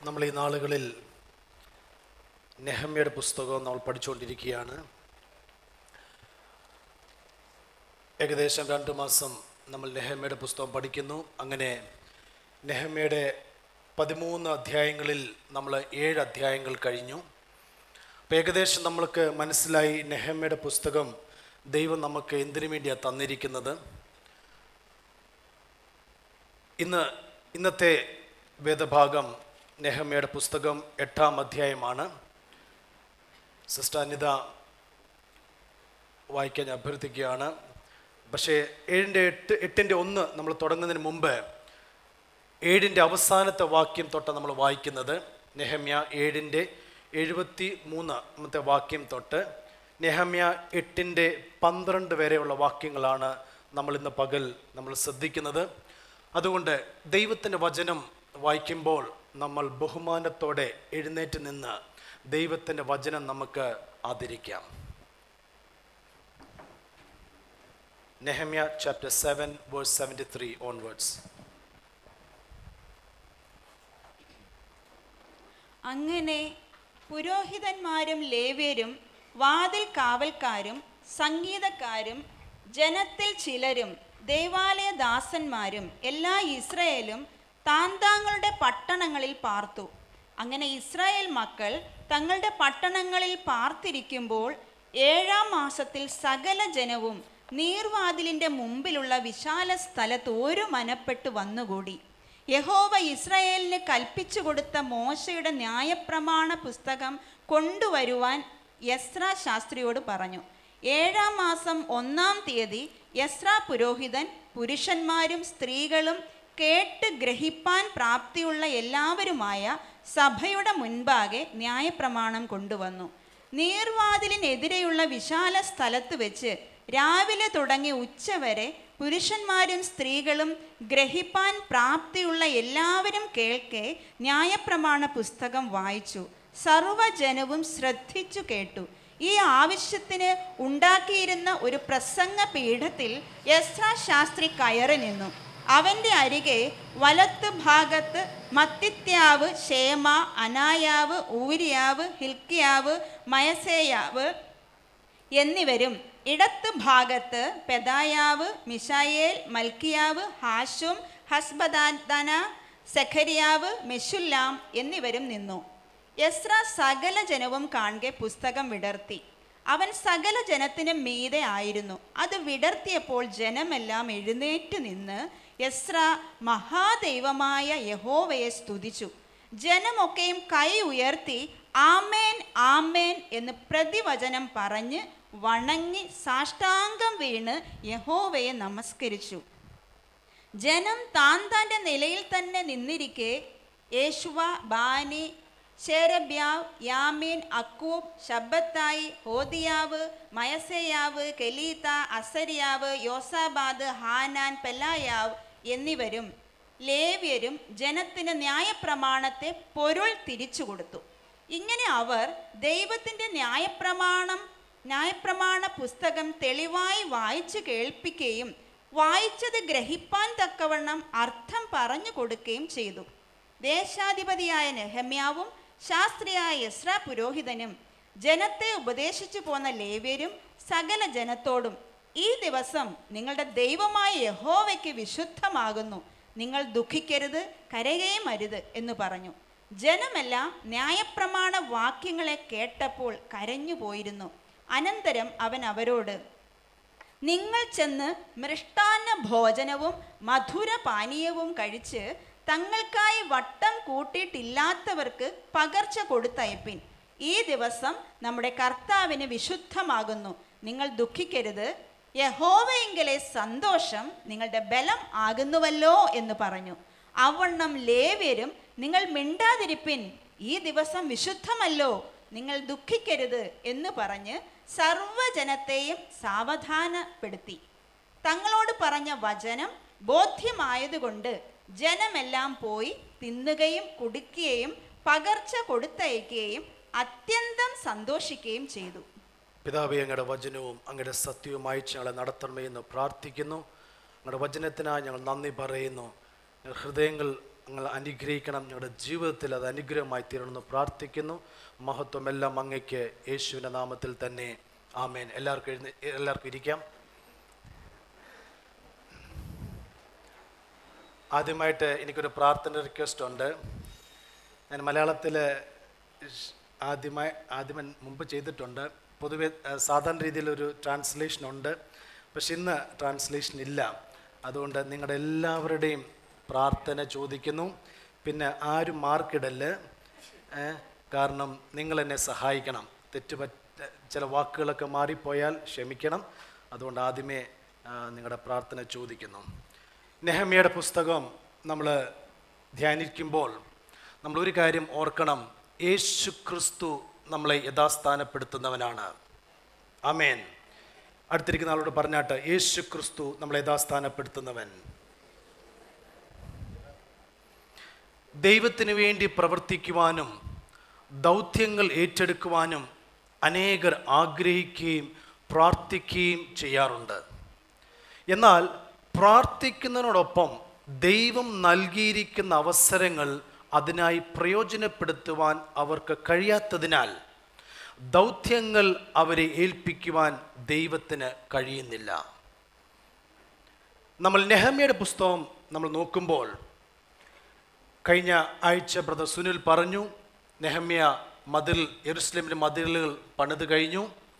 നമ്മൾ ഈ നാളുകളിൽ നെഹമ്മയുടെ പുസ്തകം നമ്മൾ പഠിച്ചുകൊണ്ടിരിക്കുകയാണ് ഏകദേശം രണ്ട് മാസം നമ്മൾ നെഹമ്മയുടെ പുസ്തകം പഠിക്കുന്നു അങ്ങനെ നെഹമ്മയുടെ പതിമൂന്ന് അധ്യായങ്ങളിൽ നമ്മൾ ഏഴ് അധ്യായങ്ങൾ കഴിഞ്ഞു അപ്പോൾ ഏകദേശം നമ്മൾക്ക് മനസ്സിലായി നെഹമ്മയുടെ പുസ്തകം ദൈവം നമുക്ക് എന്തിനു വേണ്ടിയാണ് തന്നിരിക്കുന്നത് ഇന്ന് ഇന്നത്തെ വേദഭാഗം നെഹമ്മയുടെ പുസ്തകം എട്ടാം അധ്യായമാണ് സിസ്റ്റർ അനിത വായിക്കാൻ ഞാൻ അഭ്യർത്ഥിക്കുകയാണ് പക്ഷേ ഏഴിൻ്റെ എട്ട് എട്ടിൻ്റെ ഒന്ന് നമ്മൾ തുടങ്ങുന്നതിന് മുമ്പ് ഏഴിൻ്റെ അവസാനത്തെ വാക്യം തൊട്ട് നമ്മൾ വായിക്കുന്നത് നെഹമ്യ ഏഴിൻ്റെ എഴുപത്തി മൂന്നാമത്തെ വാക്യം തൊട്ട് നെഹമ്യ എട്ടിൻ്റെ പന്ത്രണ്ട് വരെയുള്ള വാക്യങ്ങളാണ് നമ്മൾ ഇന്ന് പകൽ നമ്മൾ ശ്രദ്ധിക്കുന്നത് അതുകൊണ്ട് ദൈവത്തിൻ്റെ വചനം വായിക്കുമ്പോൾ നമ്മൾ ബഹുമാനത്തോടെ എഴുന്നേറ്റ് നിന്ന് ദൈവത്തിൻ്റെ വചനം നമുക്ക് ആദരിക്കാം Nehemiah chapter seven verse seventy three onwards അങ്ങനെ പുരോഹിതന്മാരും ലേവ്യരും വാതിൽ കാവൽക്കാരും സംഗീതക്കാരും ജനത്തിൽ ചിലരും ദേവാലയ ദാസന്മാരും എല്ലാ ഇസ്രയേലും താൻ താങ്കളുടെ പട്ടണങ്ങളിൽ പാർത്തു അങ്ങനെ ഇസ്രായേൽ മക്കൾ തങ്ങളുടെ പട്ടണങ്ങളിൽ പാർത്തിരിക്കുമ്പോൾ ഏഴാം മാസത്തിൽ സകല ജനവും നീർവാതിലിൻ്റെ മുമ്പിലുള്ള വിശാല സ്ഥലത്ത് ഒരു മനപ്പെട്ട് വന്നുകൂടി യഹോവ ഇസ്രായേലിന് കൽപ്പിച്ചു കൊടുത്ത മോശയുടെ ന്യായപ്രമാണ പുസ്തകം കൊണ്ടുവരുവാൻ യസ്ര ശാസ്ത്രിയോട് പറഞ്ഞു ഏഴാം മാസം ഒന്നാം തീയതി യസ്ര പുരോഹിതൻ പുരുഷന്മാരും സ്ത്രീകളും കേട്ട് ഗ്രഹിപ്പാൻ പ്രാപ്തിയുള്ള എല്ലാവരുമായ സഭയുടെ മുൻപാകെ ന്യായപ്രമാണം കൊണ്ടുവന്നു നീർവാതിലിനെതിരെയുള്ള വിശാല സ്ഥലത്ത് വെച്ച് രാവിലെ തുടങ്ങി ഉച്ചവരെ പുരുഷന്മാരും സ്ത്രീകളും ഗ്രഹിപ്പാൻ പ്രാപ്തിയുള്ള എല്ലാവരും കേൾക്കെ ന്യായപ്രമാണ പുസ്തകം വായിച്ചു സർവജനവും ശ്രദ്ധിച്ചു കേട്ടു ഈ ആവശ്യത്തിന് ഉണ്ടാക്കിയിരുന്ന ഒരു പ്രസംഗ പീഠത്തിൽ യസ്ര ശാസ്ത്രി കയറി നിന്നു അവൻ്റെ അരികെ വലത്ത് ഭാഗത്ത് മത്തിത്യാവ് ഷേമ അനായാവ് ഊരിയാവ് ഹിൽക്കിയാവ് മയസേയാവ് എന്നിവരും ഇടത്ത് ഭാഗത്ത് പെദായാവ് മിഷായേൽ മൽക്കിയാവ് ഹാഷും ഹസ്ബദാന സെഖരിയാവ് മെഷുല്ലാം എന്നിവരും നിന്നു യസ്ര സകല ജനവും കാണെ പുസ്തകം വിടർത്തി അവൻ സകല ജനത്തിനും മീതെ ആയിരുന്നു അത് വിടർത്തിയപ്പോൾ ജനമെല്ലാം എഴുന്നേറ്റ് നിന്ന് യസ്ര മഹാദൈവമായ യഹോവയെ സ്തുതിച്ചു ജനമൊക്കെയും കൈ ഉയർത്തി ആമേൻ ആമേൻ എന്ന് പ്രതിവചനം പറഞ്ഞ് വണങ്ങി സാഷ്ടാംഗം വീണ് യഹോവയെ നമസ്കരിച്ചു ജനം താൻ താൻ്റെ നിലയിൽ തന്നെ നിന്നിരിക്കെ യേശുവ ബാനി ശേരബ്യാവ് യാമീൻ അക്കൂബ് ശബ്ബത്തായി ഹോദിയാവ് മയസേയാവ് കെലീത്ത അസരിയാവ് യോസാബാദ് ഹാനാൻ പെലായാവ് എന്നിവരും ലേവ്യരും ജനത്തിന് ന്യായപ്രമാണത്തെ പൊരുൾ തിരിച്ചു കൊടുത്തു ഇങ്ങനെ അവർ ദൈവത്തിൻ്റെ ന്യായപ്രമാണം ന്യായപ്രമാണ പുസ്തകം തെളിവായി വായിച്ചു കേൾപ്പിക്കുകയും വായിച്ചത് ഗ്രഹിപ്പാൻ തക്കവണ്ണം അർത്ഥം പറഞ്ഞു കൊടുക്കുകയും ചെയ്തു ദേശാധിപതിയായ നെഹമ്യാവും ശാസ്ത്രിയായ യസ്ര പുരോഹിതനും ജനത്തെ ഉപദേശിച്ചു പോന്ന ലേവ്യരും സകല ജനത്തോടും ഈ ദിവസം നിങ്ങളുടെ ദൈവമായ യഹോവയ്ക്ക് വിശുദ്ധമാകുന്നു നിങ്ങൾ ദുഃഖിക്കരുത് കരയുകയും അരുത് എന്ന് പറഞ്ഞു ജനമെല്ലാം ന്യായപ്രമാണ വാക്യങ്ങളെ കേട്ടപ്പോൾ കരഞ്ഞു പോയിരുന്നു അനന്തരം അവൻ അവരോട് നിങ്ങൾ ചെന്ന് മൃഷ്ടാന്ന ഭോജനവും മധുര പാനീയവും കഴിച്ച് തങ്ങൾക്കായി വട്ടം കൂട്ടിയിട്ടില്ലാത്തവർക്ക് പകർച്ച കൊടുത്തയപ്പിൻ ഈ ദിവസം നമ്മുടെ കർത്താവിന് വിശുദ്ധമാകുന്നു നിങ്ങൾ ദുഃഖിക്കരുത് യഹോവയെങ്കിലെ സന്തോഷം നിങ്ങളുടെ ബലം ആകുന്നുവല്ലോ എന്ന് പറഞ്ഞു അവണ്ണം ലേവ്യരും നിങ്ങൾ മിണ്ടാതിരിപ്പിൻ ഈ ദിവസം വിശുദ്ധമല്ലോ നിങ്ങൾ ദുഃഖിക്കരുത് എന്ന് പറഞ്ഞ് സർവജനത്തെയും സാവധാനപ്പെടുത്തി തങ്ങളോട് പറഞ്ഞ വചനം ബോധ്യമായതുകൊണ്ട് ജനമെല്ലാം പോയി തിന്നുകയും കുടിക്കുകയും പകർച്ച കൊടുത്തയക്കുകയും അത്യന്തം സന്തോഷിക്കുകയും ചെയ്തു പിതാവേ അങ്ങയുടെ വചനവും അങ്ങയുടെ സത്യവും അയച്ച് ഞങ്ങളെ നടത്തണമേ എന്ന് പ്രാർത്ഥിക്കുന്നു അങ്ങയുടെ വചനത്തിനായി ഞങ്ങൾ നന്ദി പറയുന്നു ഞങ്ങളുടെ ഹൃദയങ്ങൾ നിങ്ങൾ അനുഗ്രഹിക്കണം ഞങ്ങളുടെ ജീവിതത്തിൽ അത് അനുഗ്രഹമായി തീരണമെന്ന് പ്രാർത്ഥിക്കുന്നു മഹത്വം എല്ലാം അങ്ങയ്ക്ക് യേശുവിൻ്റെ നാമത്തിൽ തന്നെ ആമേൻ എല്ലാവർക്കും എഴുന്ന എല്ലാവർക്കും ഇരിക്കാം ആദ്യമായിട്ട് എനിക്കൊരു പ്രാർത്ഥന റിക്വസ്റ്റ് ഉണ്ട് ഞാൻ മലയാളത്തിൽ ആദ്യമായി ആദ്യമേ മുമ്പ് ചെയ്തിട്ടുണ്ട് പൊതുവെ ഏഹ്, സാധാരണ രീതിയിലൊരു ട്രാൻസ്ലേഷൻ ഉണ്ട് പക്ഷെ ഇന്ന് ട്രാൻസ്ലേഷൻ ഇല്ല അതുകൊണ്ട് നിങ്ങളുടെ എല്ലാവരുടെയും പ്രാർത്ഥന ചോദിക്കുന്നു പിന്നെ ആരും മാർക്കിടല് ഏഹ്, കാരണം നിങ്ങൾ എന്നെ സഹായിക്കണം തെറ്റുപറ്റ ചില വാക്കുകളൊക്കെ മാറിപ്പോയാൽ ക്ഷമിക്കണം അതുകൊണ്ട് ആദ്യമേ ആ, നിങ്ങളുടെ പ്രാർത്ഥന ചോദിക്കുന്നു നെഹമിയുടെ പുസ്തകം നമ്മൾ ധ്യാനിക്കുമ്പോൾ നമ്മൾ ഒരു കാര്യം ഓർക്കണം യേശു ക്രിസ്തു നമ്മളെ യഥാസ്ഥാനപ്പെടുത്തുന്നവനാണ് അമേൻ അടുത്തിരിക്കുന്ന ആളോട് പറഞ്ഞാട്ട് യേശു ക്രിസ്തു നമ്മളെ യഥാസ്ഥാനപ്പെടുത്തുന്നവൻ ദൈവത്തിന് വേണ്ടി പ്രവർത്തിക്കുവാനും ദൗത്യങ്ങൾ ഏറ്റെടുക്കുവാനും അനേകർ ആഗ്രഹിക്കുകയും പ്രാർത്ഥിക്കുകയും ചെയ്യാറുണ്ട് എന്നാൽ പ്രാർത്ഥിക്കുന്നതിനോടൊപ്പം ദൈവം നൽകിയിരിക്കുന്ന അവസരങ്ങൾ അതിനായി പ്രയോജനപ്പെടുത്തുവാൻ അവർക്ക് കഴിയാത്തതിനാൽ ദൗത്യങ്ങൾ അവരെ ഏൽപ്പിക്കുവാൻ ദൈവത്തിന് കഴിയുന്നില്ല നമ്മൾ നെഹമ്യയുടെ പുസ്തകം നമ്മൾ നോക്കുമ്പോൾ കഴിഞ്ഞ ആഴ്ച ബ്രദർ സുനിൽ പറഞ്ഞു നെഹമ്യ മതിൽ യെറുസലേമിലെ മതിലുകൾ പണിത് കഴിഞ്ഞു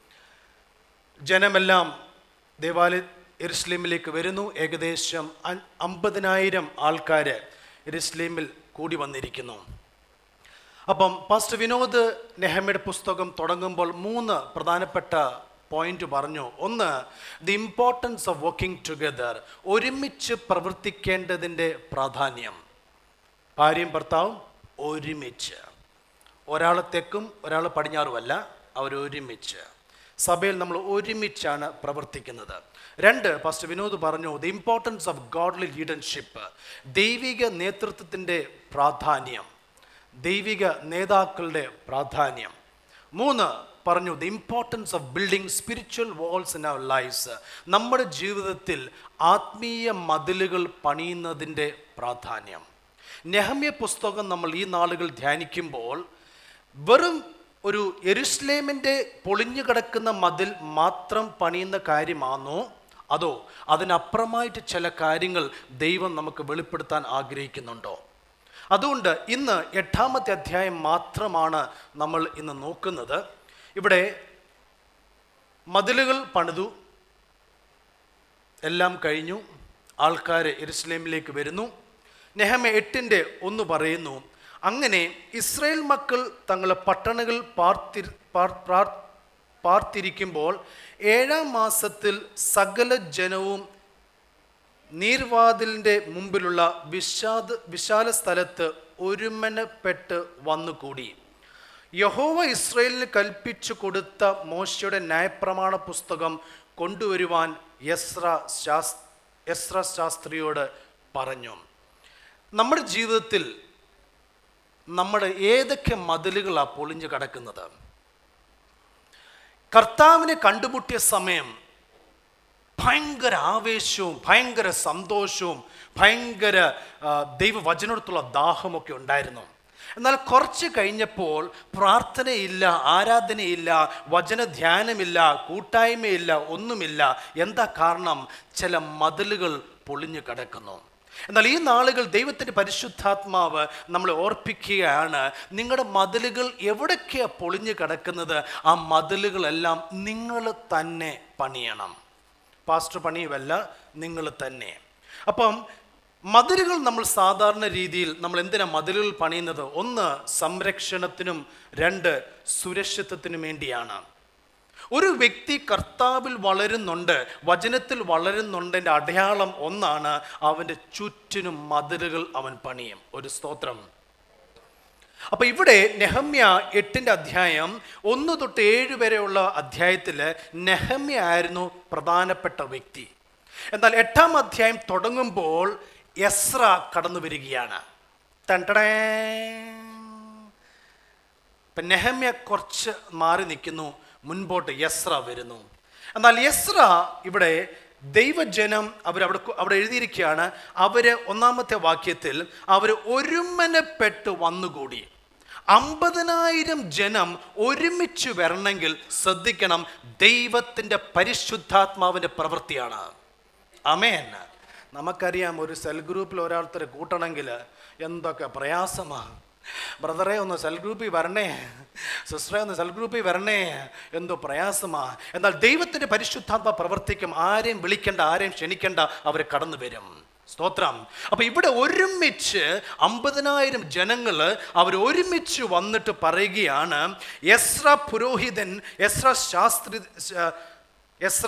ജനമെല്ലാം ദേവാലയ യെറുസലേമിലേക്ക് വരുന്നു ഏകദേശം അൻ- അമ്പതിനായിരം ആൾക്കാർ യെറുസലേമിൽ കൂടി വന്നിരിക്കുന്നു അപ്പം പാസ്റ്റർ വിനോദ് നെഹമ്മയുടെ പുസ്തകം തുടങ്ങുമ്പോൾ മൂന്ന് പ്രധാനപ്പെട്ട പോയിന്റ് പറഞ്ഞു ഒന്ന് the importance of working together ഒരുമിച്ച് പ്രവർത്തിക്കേണ്ടതിൻ്റെ പ്രാധാന്യം ഭാര്യയും ഭർത്താവും ഒരുമിച്ച് ഒരാൾ തെക്കും ഒരാൾ പടിഞ്ഞാറുമല്ല അവരൊരുമിച്ച് സഭയിൽ നമ്മൾ ഒരുമിച്ചാണ് പ്രവർത്തിക്കുന്നത് രണ്ട് പാസ്റ്റർ വിനോദ് പറഞ്ഞു the importance of godly leadership ദൈവിക നേതൃത്വത്തിൻ്റെ പ്രാധാന്യം ദൈവിക നേതാക്കളുടെ പ്രാധാന്യം മൂന്ന് പറഞ്ഞു the importance of building spiritual walls in our lifes നമ്മുടെ ജീവിതത്തിൽ ആത്മീയ മതിലുകൾ പണിയുന്നതിൻ്റെ പ്രാധാന്യം നെഹമ്യ പുസ്തകം നമ്മൾ ഈ നാളുകൾ ധ്യാനിക്കുമ്പോൾ വെറും ഒരു എരുസ്ലേമിൻ്റെ പൊളിഞ്ഞു കിടക്കുന്ന മതിൽ മാത്രം പണിയുന്ന കാര്യമാണോ അതോ അതിനപ്പുറമായിട്ട് ചില കാര്യങ്ങൾ ദൈവം നമുക്ക് വെളിപ്പെടുത്താൻ ആഗ്രഹിക്കുന്നുണ്ടോ അതുകൊണ്ട് ഇന്ന് എട്ടാമത്തെ അധ്യായം മാത്രമാണ് നമ്മൾ ഇന്ന് നോക്കുന്നത് ഇവിടെ മതിലുകൾ പണിതു എല്ലാം കഴിഞ്ഞു ആൾക്കാർ എരുസലേമിലേക്ക് വരുന്നു നെഹമ എട്ടിൻ്റെ ഒന്ന് പറയുന്നു അങ്ങനെ ഇസ്രായേൽ മക്കൾ തങ്ങളെ പട്ടണങ്ങൾ പാർത്തി പാർ- പ്രാർ- പാർത്തിരിക്കുമ്പോൾ ഏഴാം മാസത്തിൽ സകല ജനവും നീർവാതിലിൻ്റെ മുമ്പിലുള്ള വിശാദ വിശാല സ്ഥലത്ത് ഒരുമനപ്പെട്ട് വന്നുകൂടി യഹോവ ഇസ്രയേലിന് കൽപ്പിച്ചു കൊടുത്ത മോശയുടെ ന്യായപ്രമാണ പുസ്തകം കൊണ്ടുവരുവാൻ യസ്ര ശാസ് യസ്ര ശാസ്ത്രിയോട് പറഞ്ഞു നമ്മുടെ ജീവിതത്തിൽ നമ്മുടെ ഏതൊക്കെ മതിലുകളാണ് പൊളിഞ്ഞു കിടക്കുന്നത് കർത്താവിനെ കണ്ടുമുട്ടിയ സമയം ഭയങ്കര ആവേശവും ഭയങ്കര സന്തോഷവും ഭയങ്കര ആ, ദൈവവചനത്തോടുള്ള ദാഹമൊക്കെ ഉണ്ടായിരുന്നു എന്നാൽ കുറച്ച് കഴിഞ്ഞപ്പോൾ പ്രാർത്ഥനയില്ല ആരാധനയില്ല വചനധ്യാനമില്ല കൂട്ടായ്മയില്ല ഒന്നുമില്ല എന്താ കാരണം ചില മതിലുകൾ പൊളിഞ്ഞു കിടക്കുന്നു എന്നാൽ ഈ നാളുകൾ ദൈവത്തിൻ്റെ പരിശുദ്ധാത്മാവ് നമ്മളെ ഓർപ്പിക്കുകയാണ് നിങ്ങളുടെ മതിലുകൾ എവിടൊക്കെയാണ് പൊളിഞ്ഞു കിടക്കുന്നത് ആ മതിലുകളെല്ലാം നിങ്ങൾ തന്നെ പണിയണം പാസ്റ്റർ പണിയുമല്ല നിങ്ങൾ തന്നെ അപ്പം മതിലുകൾ നമ്മൾ സാധാരണ രീതിയിൽ നമ്മൾ എന്തിനാ മതിലുകൾ പണിയുന്നത് ഒന്ന് സംരക്ഷണത്തിനും രണ്ട് സുരക്ഷിതത്തിനും വേണ്ടിയാണ് ഒരു വ്യക്തി കർത്താവിൽ വളരുന്നുണ്ട് വചനത്തിൽ വളരുന്നുണ്ടതിൻ്റെ അടയാളം ഒന്നാണ് അവൻ്റെ ചുറ്റിനും മതിലുകൾ അവൻ പണിയും ഒരു സ്തോത്രം അപ്പൊ ഇവിടെ നെഹമ്യ എട്ടിന്റെ അധ്യായം ഒന്ന് തൊട്ട് ഏഴ് വരെയുള്ള അധ്യായത്തിൽ നെഹമ്യ ആയിരുന്നു പ്രധാനപ്പെട്ട വ്യക്തി എന്നാൽ എട്ടാം അധ്യായം തുടങ്ങുമ്പോൾ എസ്ര കടന്നു വരികയാണ് ടണ്ടടേ. ഇപ്പൊ നെഹമ്യ കുറച്ച് മാറി നിൽക്കുന്നു മുൻപോട്ട് യസ്ര വരുന്നു എന്നാൽ യസ്ര ഇവിടെ ദൈവജനം അവരവിടെ അവിടെ എഴുതിയിരിക്കുകയാണ് അവര് ഒന്നാമത്തെ വാക്യത്തിൽ അവർ ഒരുമനപ്പെട്ട് വന്നുകൂടി അമ്പതിനായിരം ജനം ഒരുമിച്ച് വരണമെങ്കിൽ ശ്രദ്ധിക്കണം ദൈവത്തിൻ്റെ പരിശുദ്ധാത്മാവിൻ്റെ പ്രവൃത്തിയാണ് അമേൻ നമുക്കറിയാം ഒരു സെൽ ഗ്രൂപ്പിൽ ഒരാൾത്തരെ കൂട്ടണമെങ്കിൽ എന്തൊക്കെ പ്രയാസമാണ് ബ്രദറെ ഒന്ന് സെൽ ഗ്രൂപ്പിൽ വരണേ സിസ്റ്ററെ ഒന്ന് സെൽ ഗ്രൂപ്പിൽ വരണേ എന്തോ പ്രയാസമാ എന്നാൽ ദൈവത്തിൻ്റെ പരിശുദ്ധാത്മ പ്രവർത്തിക്കും ആരെയും വിളിക്കേണ്ട ആരെയും ക്ഷണിക്കേണ്ട അവർ കടന്നു വരും സ്തോത്രം അപ്പൊ ഇവിടെ ഒരുമിച്ച് അമ്പതിനായിരം ജനങ്ങൾ അവർ ഒരുമിച്ച് വന്നിട്ട് പറയുകയാണ് എസ്ര പുരോഹിതൻ എസ്ര ശാസ്ത്രി ശ- എസ്ര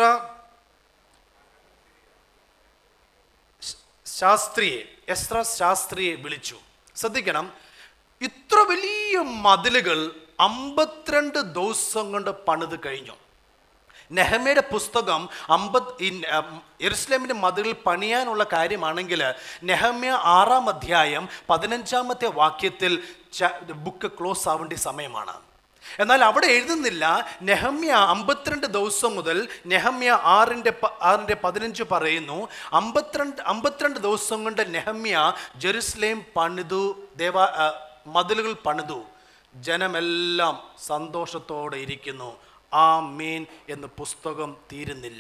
ശാസ്ത്രിയെ എസ്ര ശാസ്ത്രിയെ വിളിച്ചു ശ്രദ്ധിക്കണം ഇത്ര വലിയ മതിലുകൾ അമ്പത്തിരണ്ട് ദിവസം കൊണ്ട് പണിത് കഴിഞ്ഞു നെഹമയുടെ പുസ്തകം അമ്പത് ഈ എറുസ്ലേമിൻ്റെ മതിലിൽ പണിയാനുള്ള കാര്യമാണെങ്കിൽ നെഹമ്യ ആറാം അധ്യായം പതിനഞ്ചാമത്തെ വാക്യത്തിൽ ബുക്ക് ക്ലോസ് ആവേണ്ട സമയമാണ് എന്നാൽ അവിടെ എഴുതുന്നില്ല നെഹമ്യ അമ്പത്തിരണ്ട് ദിവസം മുതൽ നെഹമ്യ ആറിൻ്റെ പ- ആറിൻ്റെ പതിനഞ്ച് പറയുന്നു അമ്പത്തിരണ്ട് അമ്പത്തിരണ്ട് ദിവസം കൊണ്ട് നെഹമ്യ ജെറുസലേം പണിതു ദേവ ആ, മതിലുകൾ പണിതു ജനമെല്ലാം സന്തോഷത്തോടെ ഇരിക്കുന്നു ആ മീൻ എന്ന് പുസ്തകം തീരുന്നില്ല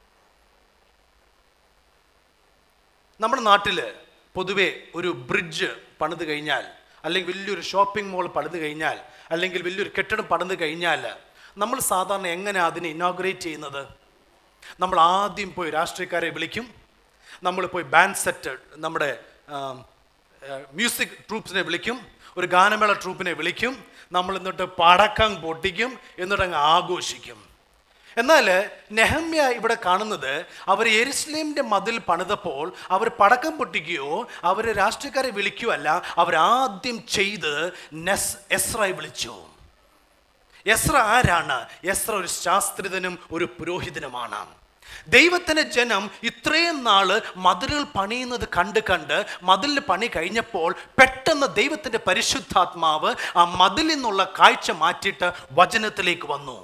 നമ്മുടെ നാട്ടിൽ പൊതുവെ ഒരു ബ്രിഡ്ജ് പണിത് കഴിഞ്ഞാൽ അല്ലെങ്കിൽ വലിയൊരു ഷോപ്പിംഗ് മോൾ പണിത് കഴിഞ്ഞാൽ അല്ലെങ്കിൽ വലിയൊരു കെട്ടിടം പണിത് കഴിഞ്ഞാൽ നമ്മൾ സാധാരണ എങ്ങനെ അതിനെ ഇനോഗ്രേറ്റ് ചെയ്യുന്നത് നമ്മൾ ആദ്യം പോയി രാഷ്ട്രീയക്കാരെ വിളിക്കും നമ്മൾ പോയി ബാൻഡ് സെറ്റ് നമ്മുടെ മ്യൂസിക് ട്രൂപ്സിനെ വിളിക്കും ഒരു ഗാനമേള ട്രൂപ്പിനെ വിളിക്കും നമ്മൾ എന്നിട്ട് പടക്കം പൊട്ടിക്കും എന്നിട്ട് അങ്ങ് ആഘോഷിക്കും എന്നാൽ നെഹമ്യ ഇവിടെ കാണുന്നത് അവർ എരുസലേമിന്റെ മതിൽ പണിതപ്പോൾ അവർ പടക്കം പൊട്ടിക്കുകയോ അവർ രാഷ്ട്രീയക്കാരെ വിളിക്കുകയോ അല്ല അവരാദ്യം ചെയ്ത് നെസ് എസ്രയെ വിളിച്ചു എസ്ര ആരാണ് എസ്ര ഒരു ശാസ്ത്രിതനും ഒരു പുരോഹിതനുമാണ് ദൈവത്തിന്റെ ജനം ഇത്രയും നാള് മതിലുകൾ പണിയുന്നത് കണ്ട് കണ്ട് മതിലിന് പണി കഴിഞ്ഞപ്പോൾ പെട്ടെന്ന് ദൈവത്തിന്റെ പരിശുദ്ധാത്മാവ് ആ മതിലിൽ നിന്നുള്ള കാഴ്ച മാറ്റിയിട്ട് വചനത്തിലേക്ക് വന്നു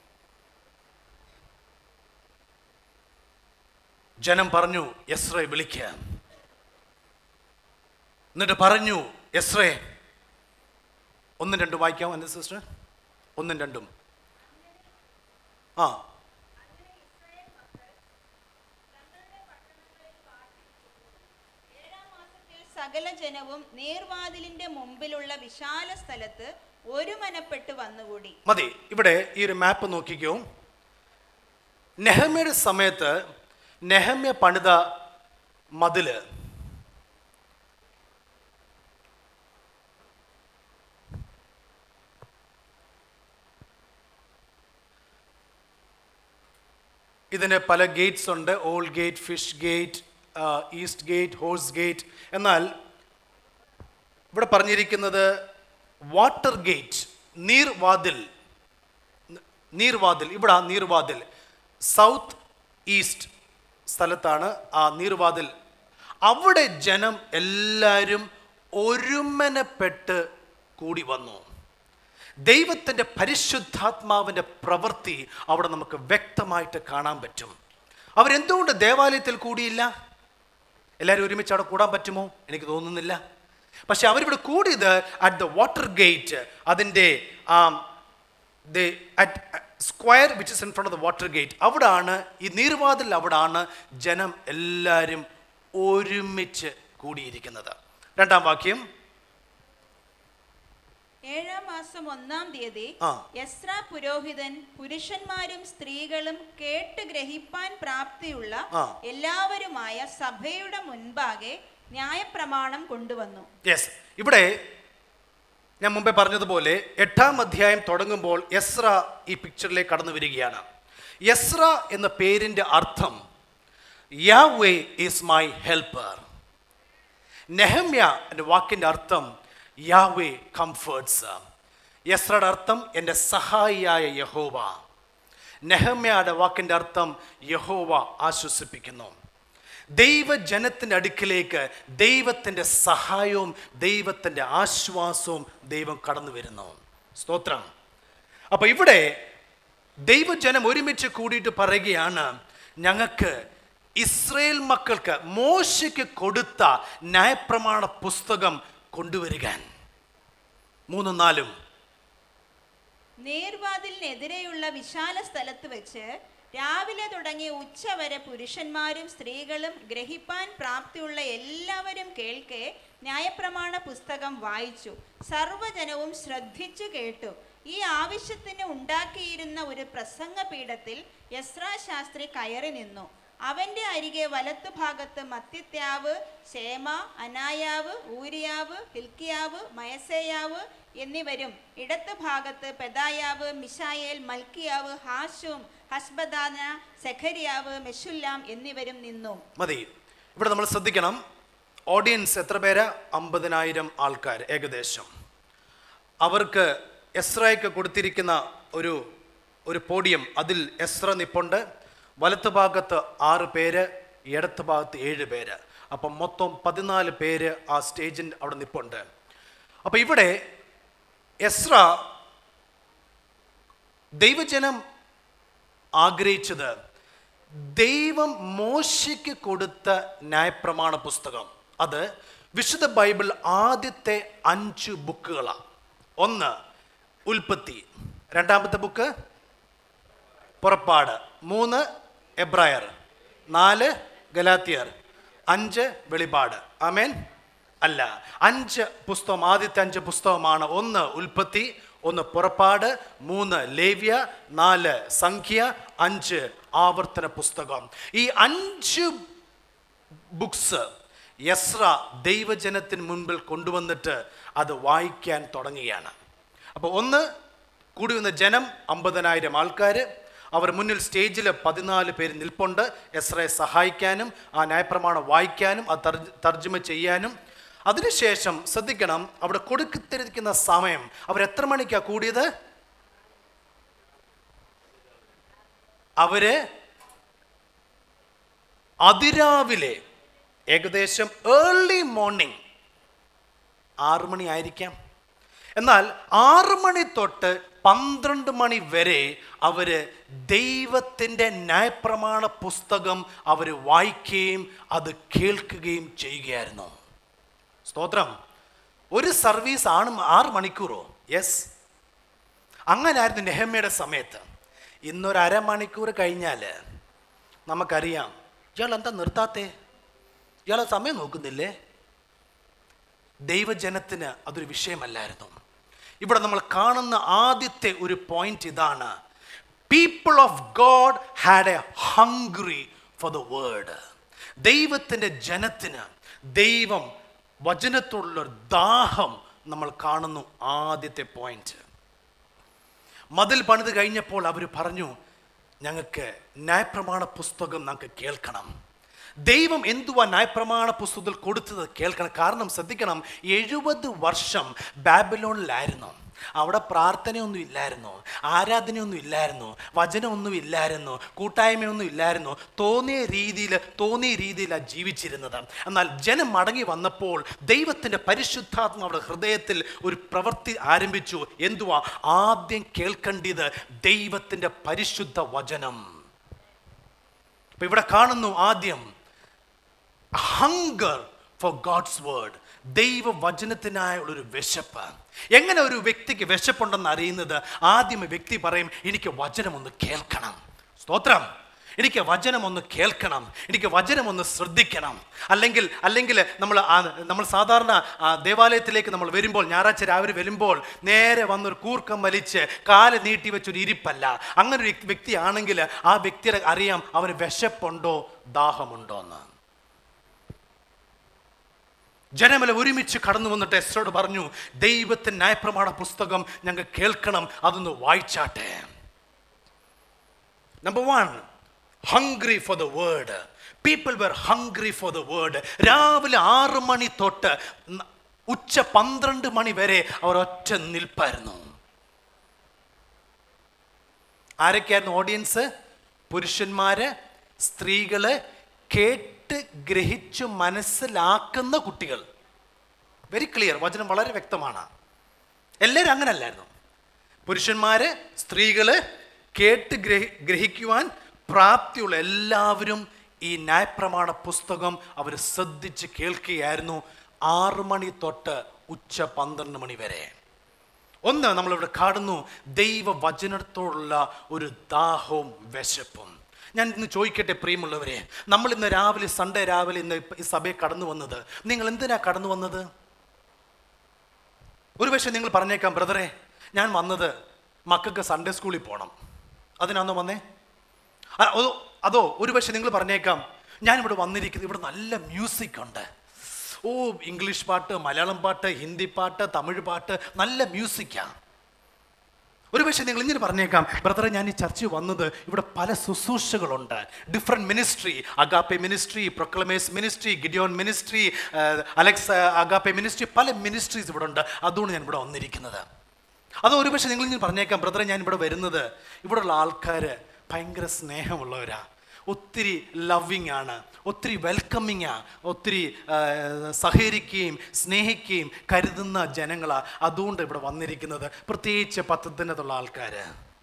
ജനം പറഞ്ഞു എസ്രയെ വിളിക്കുക എന്നിട്ട് പറഞ്ഞു എസ്രേ ഒന്നും രണ്ടും വായിക്കാമോ എൻ്റെ സിസ്റ്റർ ഒന്നും രണ്ടും ആ ഏഴാം മാസത്തിൽ സകല ജനവും നീർവാതിലിന്റെ മുമ്പിലുള്ള വിശാല സ്ഥലത്ത് ഒരുമനപ്പെട്ട് വന്നുകൂടി മതി ഇവിടെ ഈ ഒരു മാപ്പ് നോക്കിക്കോ നെഹമ്യയുടെ സമയത്ത് നെഹമ്യ പണിത മതില് ഇതിന് പല ഗേറ്റ്സ് ഉണ്ട് old gate fish gate east gate horse gate എന്നാൽ ഇവിടെ പറഞ്ഞിരിക്കുന്നത് വാട്ടർ ഗേറ്റ് നീർവാതിൽ നീർവാതിൽ ഇവിടെ ആ നീർവാതിൽ സൗത്ത് ഈസ്റ്റ് സ്ഥലത്താണ് ആ നീർവാതിൽ അവിടെ ജനം എല്ലാവരും ഒരുമനപ്പെട്ട് കൂടി വന്നു ദൈവത്തിൻ്റെ പരിശുദ്ധാത്മാവിൻ്റെ പ്രവൃത്തി അവിടെ നമുക്ക് വ്യക്തമായിട്ട് കാണാൻ പറ്റും അവരെന്തുകൊണ്ട് ദേവാലയത്തിൽ കൂടിയില്ല എല്ലാവരും ഒരുമിച്ച് അവിടെ കൂടാൻ പറ്റുമോ എനിക്ക് തോന്നുന്നില്ല പക്ഷെ അവരിവിടെ കൂടിയത് അറ്റ് ദ വാട്ടർ ഗേറ്റ് അതിൻ്റെ square which is in front of the water gate അവിടാണ് ഈ നീർവാതിൽ അവിടാണ് ജനം എല്ലാവരും ഒരുമിച്ച് കൂടിയിരിക്കുന്നത് രണ്ടാം വാക്യം ഏഴാം മാസം ഒന്നാം തീയതി ആ. എസ്ര പുരോഹിതൻ പുരുഷന്മാരും സ്ത്രീകളും കേട്ട് ഗ്രഹിപ്പാൻ പ്രാപ്തിയുള്ള ആ. എല്ലാവരുമായ സഭയുടെ മുൻപാകെ ന്യായപ്രമാണം കൊണ്ടുവന്നു യെസ് ഇവിടെ ഞാൻ മുമ്പേ പറഞ്ഞതുപോലെ എട്ടാം അധ്യായം തുടങ്ങുമ്പോൾ എസ്ര ഈ പിക്ചറിലേക്ക് കടന്നു വരികയാണ് എസ്ര എന്ന പേരിൻ്റെ അർത്ഥം Yahweh is my helper Nehemiah എന്ന വാക്കിൻ്റെ അർത്ഥം യാവേ കംഫേർട്സ് എസ്രയുടെ അർത്ഥം എൻ്റെ സഹായിയായ യഹോവ നെഹമ്യയുടെ വാക്കിൻ്റെ അർത്ഥം യഹോവ ആശ്വസിപ്പിക്കുന്നു ദൈവജനത്തിൻ്റെ അടുക്കിലേക്ക് ദൈവത്തിൻ്റെ സഹായവും ദൈവത്തിൻ്റെ ആശ്വാസവും ദൈവം കടന്നു വരുന്നു സ്തോത്രം അപ്പൊ ഇവിടെ ദൈവജനം ഒരുമിച്ച് കൂടിയിട്ട് പറയുകയാണ് ഞങ്ങൾക്ക് ഇസ്രയേൽ മക്കൾക്ക് മോശയ്ക്ക് കൊടുത്ത ന്യായപ്രമാണ പുസ്തകം കൊണ്ടുവരിക മൂന്നും നാലും നേർവാതിലിനെതിരെയുള്ള വിശാല സ്ഥലത്ത് വെച്ച് രാവിലെ തുടങ്ങി ഉച്ചവരെ പുരുഷന്മാരും സ്ത്രീകളും ഗ്രഹിപ്പാൻ പ്രാപ്തിയുള്ള എല്ലാവരും കേൾക്കെ ന്യായപ്രമാണ പുസ്തകം വായിച്ചു സർവ്വജനവും ശ്രദ്ധിച്ചു കേട്ടു ഈ ആവശ്യത്തിന് ഉണ്ടാക്കിയിരുന്ന ഒരു പ്രസംഗപീഠത്തിൽ യസ്രാ ശാസ്ത്രി കയറി നിന്നു അവന്റെ അരികെ വലത്തുഭാഗത്ത് മത്തിത്യാവ് ശേമ അനായാവ് ഊരിയാവ് ഹിൽക്കിയാവ് മയസേയാവ് എന്നിവരും ഇടത്ത് ഭാഗത്ത് പെദായാവ് മിഷായേൽ മൽക്കിയാവ് ഹാഷും ഹസ്ബദാന സെഖരിയാവ് മെഷുല്ലാം എന്നിവരും നിന്നു മതി ഇവിടെ നമ്മൾ ശ്രദ്ധിക്കണം ഓഡിയൻസ് എത്ര പേര് അമ്പതിനായിരം ആൾക്കാർ ഏകദേശം അവർക്ക് എസ്രയ്ക്ക് കൊടുത്തിരിക്കുന്ന ഒരു ഒരു പോഡിയം അതിൽ എസ്ര നിപ്പുണ്ട് വലത്ത് ഭാഗത്ത് ആറ് പേര് ഇടത്ത് ഭാഗത്ത് ഏഴ് പേര് അപ്പം മൊത്തം പതിനാല് പേര് ആ സ്റ്റേജിൻ്റെ അവിടെ നിപ്പുണ്ട് അപ്പം ഇവിടെ എസ്ര ദൈവജനം ആഗ്രഹിച്ചത് ദൈവം മോശയ്ക്ക് കൊടുത്ത ന്യായപ്രമാണ പുസ്തകം അത് വിശുദ്ധ ബൈബിൾ ആദ്യത്തെ അഞ്ച് ബുക്കുകളാണ് ഒന്ന് ഉൽപ്പത്തി രണ്ടാമത്തെ ബുക്ക് പുറപ്പാട് മൂന്ന് എബ്രായർ നാല് ഗലാത്തിയർ അഞ്ച് വെളിപാട് ആമേൻ അല്ല അഞ്ച് പുസ്തകം ആദ്യത്തെ അഞ്ച് പുസ്തകമാണ് ഒന്ന് ഉൽപ്പത്തി ഒന്ന് പുറപ്പാട് മൂന്ന് ലേവ്യ നാല് സംഖ്യ അഞ്ച് ആവർത്തന പുസ്തകം ഈ അഞ്ച് ബുക്സ് യസ്ര ദൈവജനത്തിന് മുൻപിൽ കൊണ്ടുവന്നിട്ട് അത് വായിക്കാൻ തുടങ്ങുകയാണ് അപ്പോൾ ഒന്ന് കൂടി വന്ന ജനം അമ്പതിനായിരം ആൾക്കാർ അവർ മുന്നിൽ സ്റ്റേജിൽ പതിനാല് പേര് നിൽപ്പുണ്ട് എസ്രയെ സഹായിക്കാനും ആ ന്യായപ്രമാണം വായിക്കാനും അത് തർജ് തർജ്ജമ ചെയ്യാനും അതിനുശേഷം ശ്രദ്ധിക്കണം അവിടെ കൊടുത്തിരിക്കുന്ന സമയം അവർ എത്ര മണിക്കാണ് കൂടിയത് അവര് അതിരാവിലെ ഏകദേശം ഏർലി മോർണിംഗ് ആറു മണി ആയിരിക്കാം എന്നാൽ ആറു മണി തൊട്ട് പന്ത്രണ്ട് മണി വരെ അവര് ദൈവത്തിൻ്റെ ന്യായപ്രമാണ പുസ്തകം അവർ വായിക്കുകയും അത് കേൾക്കുകയും ചെയ്യുകയായിരുന്നു സ്തോത്രം ഒരു സർവീസ് ആണ് ആറ് മണിക്കൂറോ യെസ് അങ്ങനായിരുന്നു നെഹമ്മയുടെ സമയത്ത് ഇന്നൊരു അരമണിക്കൂർ കഴിഞ്ഞാൽ നമുക്കറിയാം ഇയാൾ എന്താ നിർത്താത്തേ ഇയാളെ സമയം നോക്കുന്നില്ലേ ദൈവജനത്തിന് അതൊരു വിഷയമല്ലായിരുന്നു ഇവിടെ നമ്മൾ കാണുന്ന ആദ്യത്തെ ഒരു പോയിന്റ് ഇതാണ് people of God had a hungry for the word ദൈവത്തിൻ്റെ ജനത്തിന് ദൈവം വചനത്തോടുള്ള ഒരു ദാഹം നമ്മൾ കാണുന്നു ആദ്യത്തെ പോയിന്റ് മതിൽ പണിത് കഴിഞ്ഞപ്പോൾ അവർ പറഞ്ഞു ഞങ്ങൾക്ക് ന്യായപ്രമാണ പുസ്തകം ഞങ്ങൾക്ക് കേൾക്കണം ദൈവം എന്തുവാ ന്യായപ്രമാണ പുസ്തകത്തിൽ കൊടുത്തത് കേൾക്കണം കാരണം ശ്രദ്ധിക്കണം എഴുപത് വർഷം ബാബിലോണിലായിരുന്നു അവിടെ പ്രാർത്ഥനയൊന്നും ഇല്ലായിരുന്നു ആരാധനയൊന്നും ഇല്ലായിരുന്നു വചനമൊന്നും ഇല്ലായിരുന്നു കൂട്ടായ്മയൊന്നും ഇല്ലായിരുന്നു തോന്നിയ രീതിയിൽ തോന്നിയ രീതിയിലാണ് ജീവിച്ചിരുന്നത് എന്നാൽ ജനം മടങ്ങി വന്നപ്പോൾ ദൈവത്തിൻ്റെ പരിശുദ്ധാത്മ അവരുടെ ഹൃദയത്തിൽ ഒരു പ്രവൃത്തി ആരംഭിച്ചു എന്തുവാ ആദ്യം കേൾക്കേണ്ടത് ദൈവത്തിൻ്റെ പരിശുദ്ധ വചനം അപ്പൊ ഇവിടെ കാണുന്നു ആദ്യം ഹങ്കർ ഫോർ ഗോഡ്സ് വേർഡ് ദൈവവചനത്തിനായുള്ള ഒരു വിശപ്പ് എങ്ങനെ ഒരു വ്യക്തിക്ക് വിശപ്പുണ്ടെന്ന് അറിയുന്നത് ആദ്യം വ്യക്തി പറയും എനിക്ക് വചനം ഒന്ന് കേൾക്കണം സ്തോത്രം എനിക്ക് വചനം ഒന്ന് കേൾക്കണം എനിക്ക് വചനം ഒന്ന് ശ്രദ്ധിക്കണം അല്ലെങ്കിൽ അല്ലെങ്കിൽ നമ്മൾ ആ- നമ്മൾ സാധാരണ ആ, ദേവാലയത്തിലേക്ക് നമ്മൾ വരുമ്പോൾ ഞായറാഴ്ച രാവിലെ വരുമ്പോൾ നേരെ വന്നൊരു കൂർക്കം വലിച്ച് കാല് നീട്ടി വെച്ചൊരു ഇരിപ്പല്ല അങ്ങനെ ഒരു വ്യക്തിയാണെങ്കിൽ ആ വ്യക്തിയെ അറിയാം അവന് വിശപ്പുണ്ടോ ദാഹമുണ്ടോ എന്ന് ജനമല ഒരുമിച്ച് കടന്നു വന്നിട്ട് എസ്രോട് പറഞ്ഞു ദൈവത്തിൻ്റെ ന്യായപ്രമാണ പുസ്തകം ഞങ്ങൾ കേൾക്കണം അതൊന്ന് വായിച്ചാട്ടെ number one hungry for the word people were hungry for the word രാവിലെ ആറ് മണി തൊട്ട് ന- ഉച്ച പന്ത്രണ്ട് മണി വരെ അവർ ഒറ്റ നിൽപ്പായിരുന്നു ആരൊക്കെയായിരുന്നു ഓഡിയൻസ് പുരുഷന്മാര് സ്ത്രീകള് കേട്ട് ഗ്രഹിച്ചു മനസ്സിലാക്കുന്ന കുട്ടികൾ വെരി ക്ലിയർ വചനം വളരെ വ്യക്തമാണ് എല്ലാവരും അങ്ങനല്ലായിരുന്നു പുരുഷന്മാര് സ്ത്രീകള് കേട്ട് ഗ്രഹി ഗ്രഹിക്കുവാൻ പ്രാപ്തിയുള്ള എല്ലാവരും ഈ ന്യായപ്രമാണ പുസ്തകം അവർ ശ്രദ്ധിച്ച് കേൾക്കുകയായിരുന്നു ആറ് മണി തൊട്ട് ഉച്ച പന്ത്രണ്ട് മണി വരെ ഒന്ന് നമ്മളിവിടെ കാണുന്നു ദൈവവചനത്തോടുള്ള ഒരു ദാഹവും വിശപ്പും ഞാൻ ഇന്ന് ചോദിക്കട്ടെ പ്രിയമുള്ളവരെ നമ്മൾ ഇന്ന് രാവിലെ സൺഡേ രാവിലെ ഇന്ന് ഈ സഭയെ കടന്നു വന്നത് നിങ്ങൾ എന്തിനാ കടന്നു വന്നത് ഒരു പക്ഷേ നിങ്ങൾ പറഞ്ഞേക്കാം ബ്രദറെ ഞാൻ വന്നത് മക്കൾക്ക് സൺഡേ സ്കൂളിൽ പോകണം അതിനാന്നോ വന്നേ ആ, അതോ അതോ ഒരു പക്ഷേ നിങ്ങൾ പറഞ്ഞേക്കാം ഞാൻ ഇവിടെ വന്നിരിക്കുന്നത് ഇവിടെ നല്ല മ്യൂസിക് ഉണ്ട് ഓ ഇംഗ്ലീഷ് പാട്ട് മലയാളം പാട്ട് ഹിന്ദി പാട്ട് തമിഴ് പാട്ട് നല്ല മ്യൂസിക്കാണ് ഒരു പക്ഷേ നിങ്ങൾ ഇങ്ങനെ പറഞ്ഞേക്കാം ബ്രദറെ ഞാൻ ഈ ചർച്ചയിൽ വന്നത് ഇവിടെ പല ശുശ്രൂഷകളുണ്ട് different ministry agape ministry proclaimers ministry Gideon ministry Alex agape ministry പല മിനിസ്ട്രീസ് ഇവിടെ ഉണ്ട് അതുകൊണ്ട് ഞാൻ ഇവിടെ വന്നിരിക്കുന്നത് അത് ഒരു പക്ഷേ നിങ്ങൾ ഇങ്ങനെ പറഞ്ഞേക്കാം ബ്രദറെ ഞാൻ ഇവിടെ വരുന്നത് ഇവിടെയുള്ള ആൾക്കാർ ഭയങ്കര സ്നേഹമുള്ളവരാ ഒത്തിരി ലവിങ് ആണ് ഒത്തിരി വെൽക്കമിങ് ആ ഒത്തിരി ആ, സഹകരിക്കുകയും സ്നേഹിക്കുകയും കരുതുന്ന ജനങ്ങളാ അതുകൊണ്ട് ഇവിടെ വന്നിരിക്കുന്നത് പ്രത്യേകിച്ച് പത്തത്തിനകത്തുള്ള ആൾക്കാർ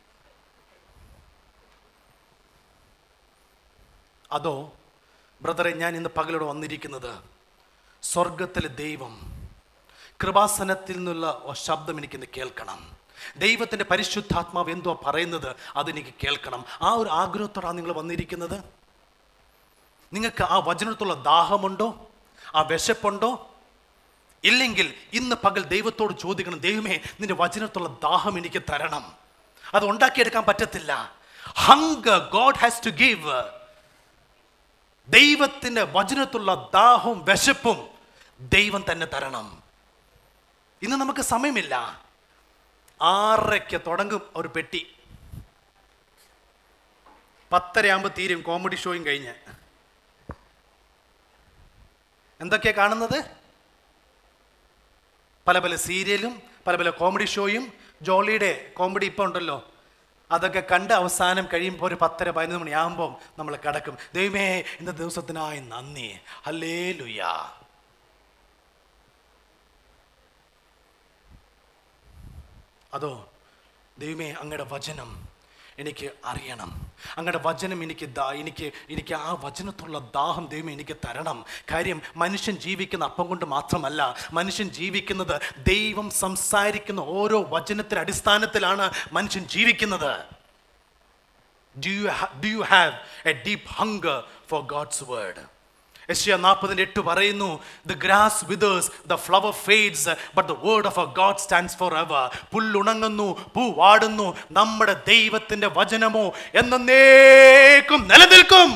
അതോ ബ്രദറെ ഞാൻ ഇന്ന് പകലോടെ വന്നിരിക്കുന്നത് സ്വർഗത്തിലെ ദൈവം കൃപാസനത്തിൽ നിന്നുള്ള ഒ- ശബ്ദം എനിക്കിന്ന് കേൾക്കണം ദൈവത്തിൻ്റെ പരിശുദ്ധാത്മാവ് എന്തോ പറയുന്നത് അതെനിക്ക് കേൾക്കണം ആ ഒരു ആഗ്രഹത്തോടാണ് നിങ്ങൾ വന്നിരിക്കുന്നത് നിങ്ങൾക്ക് ആ വചനത്തുള്ള ദാഹമുണ്ടോ ആ വിശപ്പുണ്ടോ ഇല്ലെങ്കിൽ ഇന്ന് പകൽ ദൈവത്തോട് ചോദിക്കണം ദൈവമേ നിന്റെ വചനത്തുള്ള ദാഹം എനിക്ക് തരണം അത് ഉണ്ടാക്കിയെടുക്കാൻ പറ്റത്തില്ല hunk God has to give ദൈവത്തിന്റെ വചനത്തുള്ള ദാഹവും വിശപ്പും ദൈവം തന്നെ തരണം ഇന്ന് നമുക്ക് സമയമില്ല ആറരയ്ക്ക് തുടങ്ങും ഒരു പെട്ടി പത്തരയാകുമ്പോൾ തീരും കോമഡി ഷോയും കഴിഞ്ഞ് എന്തൊക്കെയാ കാണുന്നത് പല പല സീരിയലും പല പല കോമഡി ഷോയും ജോളിയുടെ കോമഡി ഇപ്പോൾ ഉണ്ടല്ലോ അതൊക്കെ കണ്ട് അവസാനം കഴിയുമ്പോൾ ഒരു പത്തര പതിനൊന്ന് മണിയാകുമ്പോൾ നമ്മൾ കിടക്കും ദൈവമേ ഇന്ന ദിവസത്തിനായി നന്ദി ഹല്ലേ ലുയാ അതോ ദൈവമേ അങ്ങയുടെ വചനം എനിക്ക് അറിയണം അങ്ങയുടെ വചനം എനിക്ക് ദാ എനിക്ക് എനിക്ക് ആ വചനത്തുള്ള ദാഹം ദൈവം എനിക്ക് തരണം കാര്യം മനുഷ്യൻ ജീവിക്കുന്ന അപ്പം കൊണ്ട് മാത്രമല്ല മനുഷ്യൻ ജീവിക്കുന്നത് ദൈവം സംസാരിക്കുന്ന ഓരോ വചനത്തിന്റെ അടിസ്ഥാനത്തിലാണ് മനുഷ്യൻ ജീവിക്കുന്നത് do you do you have a deep hunger for God's word യശ്യ നാൽപ്പതിൻ്റെ എട്ട് പറയുന്നു the grass withers the flower fades but the word of a God stands for ever പുല്ലുണങ്ങുന്നു പൂ വാടുന്നു നമ്മുടെ ദൈവത്തിന്റെ വചനമോ എന്നേക്കും നിലനിൽക്കും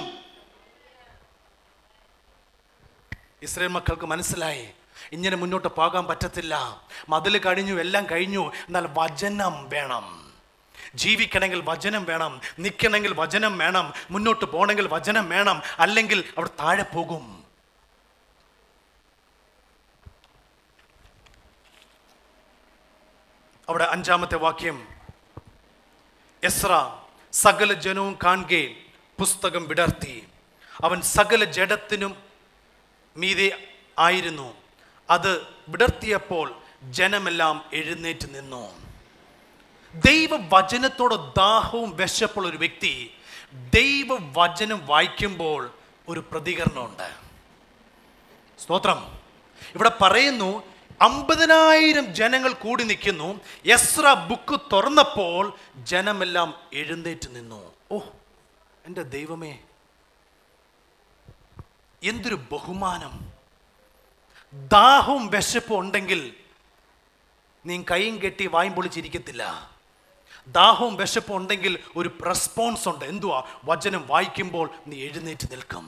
ഇസ്രയേൽ മക്കൾക്ക് മനസ്സിലായി ഇങ്ങനെ മുന്നോട്ട് പോകാൻ പറ്റത്തില്ല മതിൽ കഴിഞ്ഞു എല്ലാം കഴിഞ്ഞു എന്നാൽ വചനം വേണം ജീവിക്കണമെങ്കിൽ വചനം വേണം നിൽക്കണമെങ്കിൽ വചനം വേണം മുന്നോട്ട് പോകണമെങ്കിൽ വചനം വേണം അല്ലെങ്കിൽ അവിടെ താഴെ പോകും അവിടെ അഞ്ചാമത്തെ വാക്യം എസ്ര സകല ജനവും കാണുകെ പുസ്തകം വിടർത്തി അവൻ സകല ജഡത്തിനും മീതെ ആയിരുന്നു അത് വിടർത്തിയപ്പോൾ ജനമെല്ലാം എഴുന്നേറ്റ് നിന്നു ദൈവവചനത്തോട് ദാഹവും വിശപ്പുള്ള ഒരു വ്യക്തി ദൈവവചനം വായിക്കുമ്പോൾ ഒരു പ്രതികരണമുണ്ട് സ്തോത്രം ഇവിടെ പറയുന്നു അമ്പതിനായിരം ജനങ്ങൾ കൂടി നിൽക്കുന്നു എസ്ര ബുക്ക് തുറന്നപ്പോൾ ജനമെല്ലാം എഴുന്നേറ്റ് നിന്നു ഓ എൻ്റെ ദൈവമേ എന്തൊരു ബഹുമാനം ദാഹവും വിശപ്പും ഉണ്ടെങ്കിൽ നീ കൈയും കെട്ടി വായും പൊളിച്ചിരിക്കത്തില്ല ദാഹവും വിശപ്പും ഉണ്ടെങ്കിൽ ഒരു റെസ്പോൺസ് ഉണ്ട് എന്തുവാ വചനം വായിക്കുമ്പോൾ നീ എഴുന്നേറ്റ് നിൽക്കും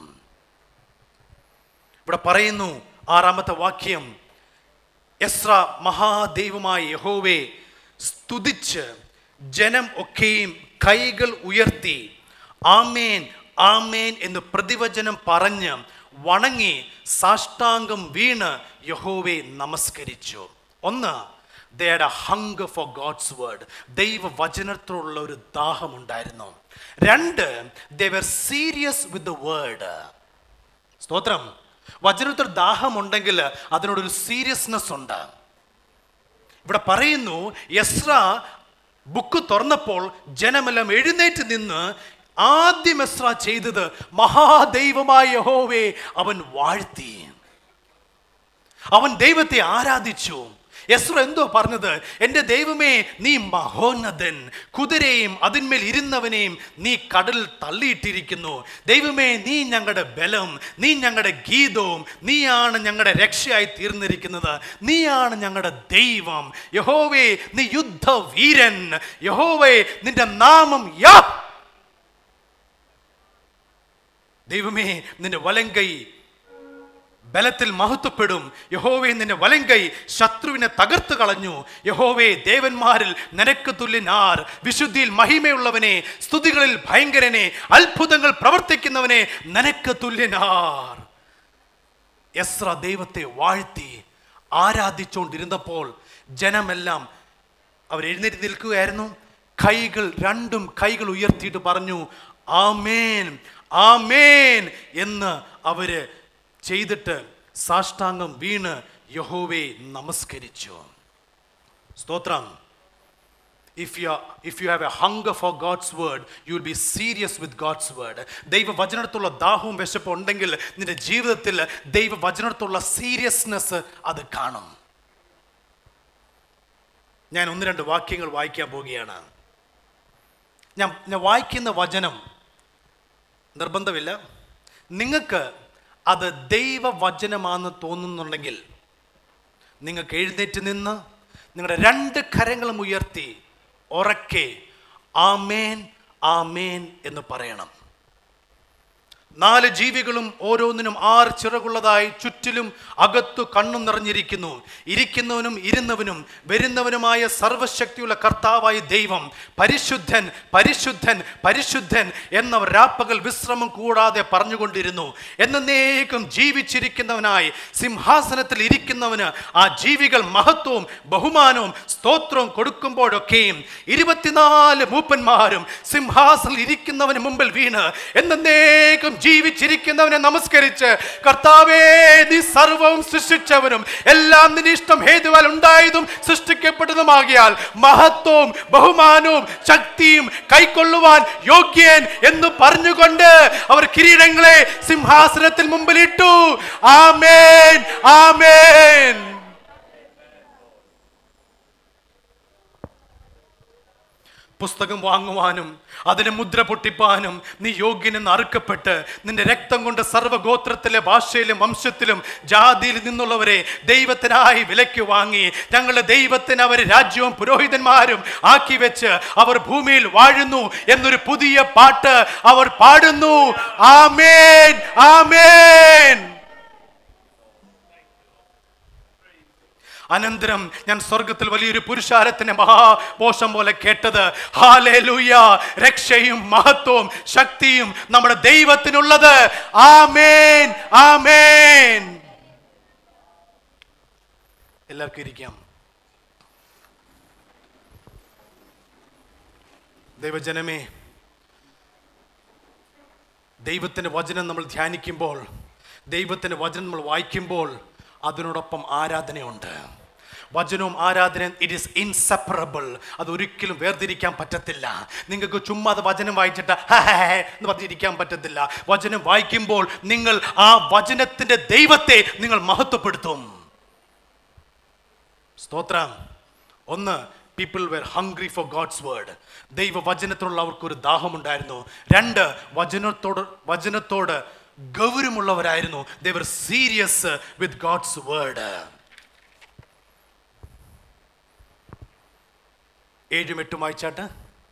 ഇവിടെ പറയുന്നു ആറാമത്തെ വാക്യം എസ്ര മഹാദൈവമായ യഹോവേ സ്തുതിച്ച് ജനം ഒക്കെയും കൈകൾ ഉയർത്തി ആമേൻ ആമേൻ എന്ന് പ്രതിവചനം പറഞ്ഞ് വണങ്ങി സാഷ്ടാംഗം വീണ് യഹോവെ നമസ്കരിച്ചു ഒന്ന് ദയുടെ ഹങ്ക് ഫോർ ഗോഡ്സ് വേർഡ് ദൈവവചനത്തോടുള്ള ഒരു ദാഹമുണ്ടായിരുന്നു രണ്ട് they're serious with the word സ്തോത്രം വചനത്തിൽ ദാഹമുണ്ടെങ്കിൽ അതിനോടൊരു സീരിയസ്നെസ് ഉണ്ട് ഇവിടെ പറയുന്നു യസ്ര ബുക്ക് തുറന്നപ്പോൾ ജനമെല്ലാം എഴുന്നേറ്റ് നിന്ന് ആദ്യം എസ്ര ചെയ്തത് മഹാദൈവമായ യഹോവേ അവൻ വാഴ്ത്തി അവൻ ദൈവത്തെ ആരാധിച്ചു എസ്ര എന്തോ പറഞ്ഞത് എൻ്റെ ദൈവമേ നീ മഹോന്നതൻ കുതിരയും അതിന്മേൽ ഇരുന്നവനെയും നീ കടലിൽ തള്ളിയിട്ടിരിക്കുന്നു ദൈവമേ നീ ഞങ്ങളുടെ ബലം നീ ഞങ്ങളുടെ ഗീതവും നീയാണ് ഞങ്ങളുടെ രക്ഷയായി തീർന്നിരിക്കുന്നത് നീയാണ് ഞങ്ങളുടെ ദൈവം യഹോവേ നീ യുദ്ധവീരൻ യഹോവേ നിന്റെ നാമം യാ ദൈവമേ നിന്റെ വലങ്കൈ ബലത്തിൽ മഹത്വപ്പെടും യഹോവേ നിന്റെ വലങ്കൈ ശത്രുവിനെ തകർത്തു കളഞ്ഞു യഹോവേ ദേവന്മാരിൽ നിനക്ക് തുല്യനാർ വിശുദ്ധിയിൽ മഹിമയുള്ളവനെ സ്തുതികളിൽ ഭയങ്കരനെ അത്ഭുതങ്ങൾ പ്രവർത്തിക്കുന്നവനെ നിനക്ക് തുല്യനാർ എസ്ര ദൈവത്തെ വാഴ്ത്തി ആരാധിച്ചുകൊണ്ടിരുന്നപ്പോൾ ജനമെല്ലാം അവർ എഴുന്നേറ്റ് നിൽക്കുകയായിരുന്നു കൈകൾ രണ്ടും കൈകൾ ഉയർത്തിയിട്ട് പറഞ്ഞു ആമേൻ ആമേൻ എന്ന് അവര് ചെയ്തിട്ട് സാഷ്ടാംഗം വീണ് യഹോവെ നമസ്കരിച്ചു സ്തോത്രം if you if you have a hunger for God's word you will be serious with God's word ദൈവവചനത്തുള്ള ദാഹവും വിശപ്പും ഉണ്ടെങ്കിൽ നിന്റെ ജീവിതത്തിൽ ദൈവവചനത്തുള്ള സീരിയസ്നെസ് അത് കാണും ഞാൻ ഒന്ന് രണ്ട് വാക്യങ്ങൾ വായിക്കാൻ പോവുകയാണ് ഞാൻ ഞാൻ വായിക്കുന്ന വചനം നിർബന്ധമില്ല നിങ്ങൾക്ക് അത് ദൈവവചനമാണെന്ന് തോന്നുന്നുണ്ടെങ്കിൽ നിങ്ങൾക്ക് എഴുന്നേറ്റ് നിന്ന് നിങ്ങളുടെ രണ്ട് കരങ്ങളും ഉയർത്തി ഉറക്കെ ആമേൻ ആമേൻ എന്ന് പറയണം നാല് ജീവികളും ഓരോന്നിനും ആറ് ചിറകുള്ളതായി ചുറ്റിലും അകത്തു കണ്ണു നിറഞ്ഞിരിക്കുന്നു ഇരിക്കുന്നവനും ഇരുന്നവനും വരുന്നവനുമായ സർവശക്തിയുള്ള കർത്താവായ ദൈവം പരിശുദ്ധൻ പരിശുദ്ധൻ പരിശുദ്ധൻ എന്നവർ രാപ്പകൽ വിശ്രമം കൂടാതെ പറഞ്ഞുകൊണ്ടിരുന്നു എന്നേക്കും ജീവിച്ചിരിക്കുന്നവനായി സിംഹാസനത്തിൽ ഇരിക്കുന്നവന് ആ ജീവികൾ മഹത്വവും ബഹുമാനവും സ്തോത്രവും കൊടുക്കുമ്പോഴൊക്കെയും ഇരുപത്തിനാല് മൂപ്പന്മാരും സിംഹാസനത്തിൽ ഇരിക്കുന്നവന് മുമ്പിൽ വീണ് എന്നേക്കും ജീവിച്ചിരിക്കുന്നവനെ നമസ്കരിച്ച് കർത്താവേ നീ സർവവും സൃഷ്ടിച്ചവനും എല്ലാം നിന്റെ ഇഷ്ടം ഹേതുവാൽ ഉണ്ടായതും സൃഷ്ടിക്കപ്പെട്ടതുമാകിയാൽ മഹത്വവും ബഹുമാനവും ശക്തിയും കൈക്കൊള്ളുവാൻ യോഗ്യൻ എന്ന് പറഞ്ഞുകൊണ്ട് അവർ കിരീടങ്ങളെ സിംഹാസനത്തിൽ മുമ്പിലിട്ടു ആമേൻ ആമേൻ പുസ്തകം വാങ്ങുവാനും അതിന് മുദ്ര പൊട്ടിപ്പാനും നീ യോഗ്യനെന്ന് അറുക്കപ്പെട്ട് നിന്റെ രക്തം കൊണ്ട് സർവ്വഗോത്രത്തിലെ ഭാഷയിലും വംശത്തിലും ജാതിയിൽ നിന്നുള്ളവരെ ദൈവത്തിനായി വിലയ്ക്ക് വാങ്ങി ഞങ്ങളുടെ ദൈവത്തിന് അവർ രാജ്യവും പുരോഹിതന്മാരും ആക്കി വെച്ച് അവർ ഭൂമിയിൽ വാഴുന്നു എന്നൊരു പുതിയ പാട്ട് അവർ പാടുന്നു ആമേൻ ആമേൻ അനന്തരം ഞാൻ സ്വർഗത്തിൽ വലിയൊരു പുരുഷാരത്തിന്റെ മഹാപോഷം പോലെ കേട്ടത് ഹാലേലൂയ രക്ഷയും മഹത്വവും ശക്തിയും നമ്മുടെ ദൈവത്തിനുള്ളത് ആമേൻ ആമേൻ എല്ലാവർക്കും ഇരിക്കാം ദൈവജനമേ ദൈവത്തിൻ്റെ വചനം നമ്മൾ ധ്യാനിക്കുമ്പോൾ ദൈവത്തിൻ്റെ വചനം നമ്മൾ വായിക്കുമ്പോൾ അതിനോടൊപ്പം ആരാധനയുണ്ട് വചനവും ആരാധനയും ഇറ്റ് ഈസ് ഇൻസെപ്പറബിൾ അത് ഒരിക്കലും വേർതിരിക്കാൻ പറ്റത്തില്ല നിങ്ങൾക്ക് ചുമ്മാ അത് വചനം വായിച്ചിട്ട് "ഹേ, ഹേ, ഹേ" എന്ന് പറഞ്ഞിരിക്കാൻ പറ്റത്തില്ല വചനം വായിക്കുമ്പോൾ നിങ്ങൾ ആ വചനത്തിൻ്റെ ദൈവത്തെ നിങ്ങൾ മഹത്വപ്പെടുത്തും സ്തോത്രം ഒന്ന് people were hungry for God's word ദൈവവചനത്തിനുള്ള അവർക്കൊരു ദാഹമുണ്ടായിരുന്നു രണ്ട് വചനത്തോട് വചനത്തോട് ഗൗരവമുള്ളവരായിരുന്നു they're serious with God's word ഏഴും എട്ടും വായിച്ചാട്ട്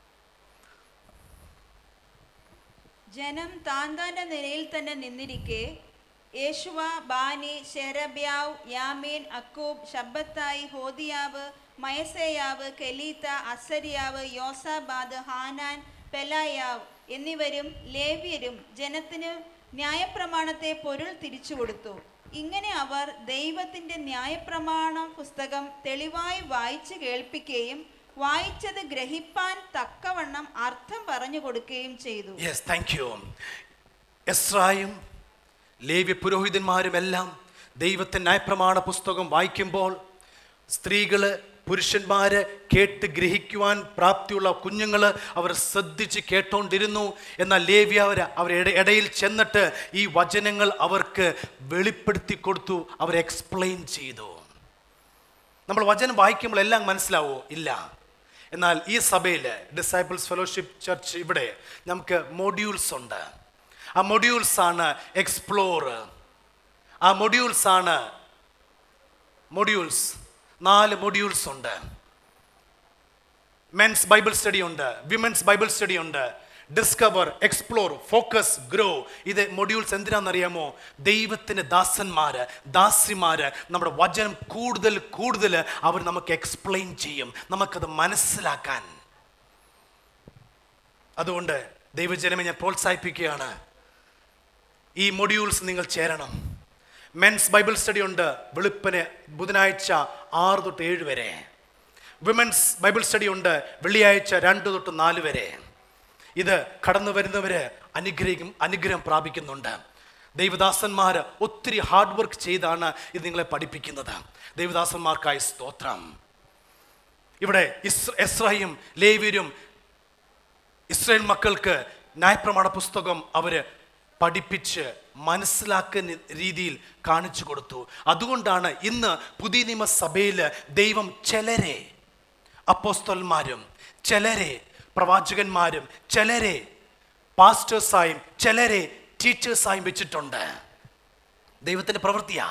ജനം താൻ താന്റെ നിലയിൽ തന്നെ നിന്നിരിക്കെ യേശുവ ബാനി ശെരബ്യാവ് യാമീൻ അക്കൂബ് ഷബ്ബത്തായി ഹോദിയാവ് മയസേയാവ് കെലീത്ത അസരിയാവ് യോസാബാദ് ഹാനാൻ പെലായാവ് എന്നിവരും ലേവ്യരും ജനത്തിന് ന്യായപ്രമാണത്തെ പൊരുൾ തിരിച്ചു കൊടുത്തു ഇങ്ങനെ അവർ ദൈവത്തിന്റെ ന്യായപ്രമാണ പുസ്തകം തെളിവായി വായിച്ചു കേൾപ്പിക്കുകയും വായിച്ചത് ഗ്രഹിപ്പാൻ തക്കവണ്ണം അർത്ഥം പറഞ്ഞു കൊടുക്കുകയും ചെയ്തു യെസ് താങ്ക് യു എസ്രായും ലേവ്യ പുരോഹിതന്മാരും എല്ലാം ദൈവത്തിൻ്റെ ന്യായപ്രമാണ പുസ്തകം വായിക്കുമ്പോൾ സ്ത്രീകള് പുരുഷന്മാര് കേട്ട് ഗ്രഹിക്കുവാൻ പ്രാപ്തിയുള്ള കുഞ്ഞുങ്ങൾ അവർ ശ്രദ്ധിച്ച് കേട്ടോണ്ടിരുന്നു എന്നാൽ ലേവ്യ അവർ അവരുടെ ഇടയിൽ ചെന്നിട്ട് ഈ വചനങ്ങൾ അവർക്ക് വെളിപ്പെടുത്തി കൊടുത്തു അവർ എക്സ്പ്ലെയിൻ ചെയ്തു നമ്മൾ വചനം വായിക്കുമ്പോൾ എല്ലാം മനസ്സിലാവോ ഇല്ല എന്നാൽ ഈ സഭയിൽ ഡിസൈപ്പിൾസ് ഫെലോഷിപ്പ് ചർച്ച് ഇവിടെ നമുക്ക് മൊഡ്യൂൾസ് ഉണ്ട് ആ മൊഡ്യൂൾസ് ആണ് എക്സ്പ്ലോർ ആ മൊഡ്യൂൾസ് ആണ് മൊഡ്യൂൾസ് നാല് മൊഡ്യൂൾസ് ഉണ്ട് മെൻസ് ബൈബിൾ സ്റ്റഡി ഉണ്ട് വിമൻസ് ബൈബിൾ സ്റ്റഡി ഉണ്ട് ഡിസ്കവർ എക്സ്പ്ലോർ ഫോക്കസ് ഗ്രോ ഇത് മൊഡ്യൂൾസ് എന്തിനാണെന്നറിയാമോ ദൈവത്തിന് ദാസന്മാര് ദാസിമാര് നമ്മുടെ വചനം കൂടുതൽ കൂടുതൽ അവർ നമുക്ക് എക്സ്പ്ലെയിൻ ചെയ്യും നമുക്കത് മനസ്സിലാക്കാൻ അതുകൊണ്ട് ദൈവജനമെ ഞാൻ പ്രോത്സാഹിപ്പിക്കുകയാണ് ഈ മൊഡ്യൂൾസ് നിങ്ങൾ ചേരണം മെൻസ് ബൈബിൾ സ്റ്റഡി ഉണ്ട് വെളുപ്പിന് ബുധനാഴ്ച ആറ് തൊട്ട് ഏഴ് വരെ വിമൻസ് ബൈബിൾ സ്റ്റഡി ഉണ്ട് വെള്ളിയാഴ്ച രണ്ട് തൊട്ട് നാല് വരെ ഇത് കടന്നു വരുന്നവര് അനുഗ്രഹിക്കും അനുഗ്രഹം പ്രാപിക്കുന്നുണ്ട് ദൈവദാസന്മാർ ഒത്തിരി ഹാർഡ് വർക്ക് ചെയ്താണ് ഇത് നിങ്ങളെ പഠിപ്പിക്കുന്നത് ദൈവദാസന്മാർക്കായി സ്തോത്രം ഇവിടെ ഇസ് എസ്രയും ലേവ്യരും ഇസ്രായേൽ മക്കൾക്ക് ന്യായപ്രമാണ പുസ്തകം അവര് പഠിപ്പിച്ച് മനസ്സിലാക്കുന്ന രീതിയിൽ കാണിച്ചു കൊടുത്തു അതുകൊണ്ടാണ് ഇന്ന് പുതിയ നിയമസഭയിൽ ദൈവം ചിലരെ അപ്പോസ്തലന്മാരും ചിലരെ പ്രവാചകന്മാരും ചിലരെ പാസ്റ്റേഴ്സായും ചിലരെ ടീച്ചേഴ്സായും വെച്ചിട്ടുണ്ട് ദൈവത്തിന്റെ പ്രവൃത്തിയാ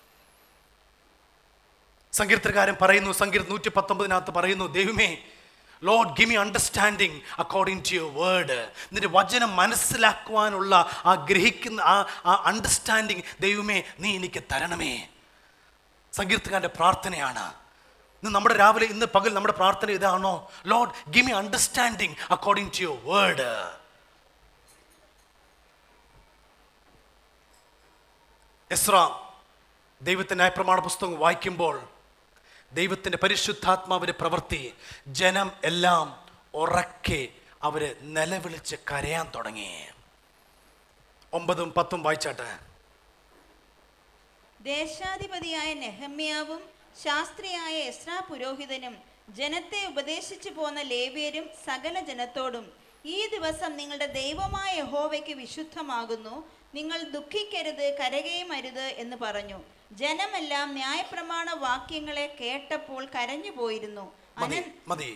സങ്കീർത്തനകാരൻ പറയുന്നു സങ്കീർത്തനം നൂറ്റി പത്തൊമ്പതിനകത്ത് പറയുന്നു ദൈവമേ Lord give me understanding according to your word നിന്റെ വചനം മനസ്സിലാക്കുവാനുള്ള ആ ഗ്രഹിക്കുന്ന ആ ആ അണ്ടർസ്റ്റാൻഡിങ് ദൈവമേ നീ എനിക്ക് തരണമേ സങ്കീർത്തകാരൻ്റെ പ്രാർത്ഥനയാണ് ഇന്ന് നമ്മുടെ രാവിലെ ഇന്ന് പകൽ നമ്മുടെ പ്രാർത്ഥന ഇതാണോ Lord give me understanding according to your word Ezra ദൈവത്തിൻ്റെ ന്യായപ്രമാണ പുസ്തകം വായിക്കുമ്പോൾ ദൈവത്തിൻ്റെ പരിശുദ്ധാത്മാവിൻ്റെ പ്രവൃത്തി ജനം എല്ലാം ഉറക്കെ അവര് നിലവിളിച്ച് കരയാൻ തുടങ്ങി ഒമ്പതും പത്തും വായിച്ചാട്ടെ ദേശാധിപതിയായ നെഹമ്യാവും ശാസ്ത്രിയായ എസ്രാ പുരോഹിതനും ജനത്തെ ഉപദേശിച്ചു പോന്ന ലേവ്യരും സകല ജനത്തോടും ഈ ദിവസം നിങ്ങളുടെ ദൈവമായ യഹോവയ്ക്ക് വിശുദ്ധമാകുന്നു നിങ്ങൾ ദുഃഖിക്കരുത് കരകയും അരുത് എന്ന് പറഞ്ഞു ജനമെല്ലാം ന്യായപ്രമാണ വാക്യങ്ങളെ കേട്ടപ്പോൾ കരഞ്ഞു പോയിരുന്നു മതി അനൻ മതി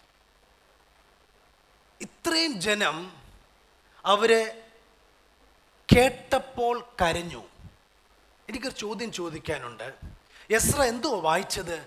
ഇത്രയും ജനം അവരെ കേട്ടപ്പോൾ കരഞ്ഞു എനിക്കൊരു ചോദ്യം ചോദിക്കാനുണ്ട് എസ്ര എന്തോ വായിച്ചത്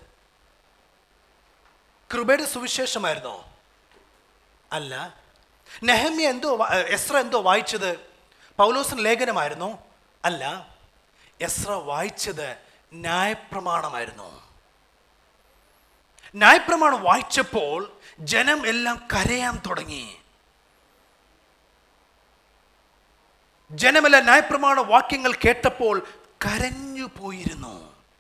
കൃപയുടെ സുവിശേഷമായിരുന്നോ അല്ല നെഹമ്യ എന്തോ വാ- ഏ, എസ്ര എന്തോ വായിച്ചത് പൗലോസിന് ലേഖനമായിരുന്നോ അല്ല എസ്ര വായിച്ചത് ന്യായപ്രമാണമായിരുന്നു ന്യായപ്രമാണം വായിച്ചപ്പോൾ ജനം എല്ലാം കരയാൻ തുടങ്ങി ജനമെല്ലാം ന്യായപ്രമാണ വാക്യങ്ങൾ കേട്ടപ്പോൾ കരഞ്ഞു പോയിരുന്നു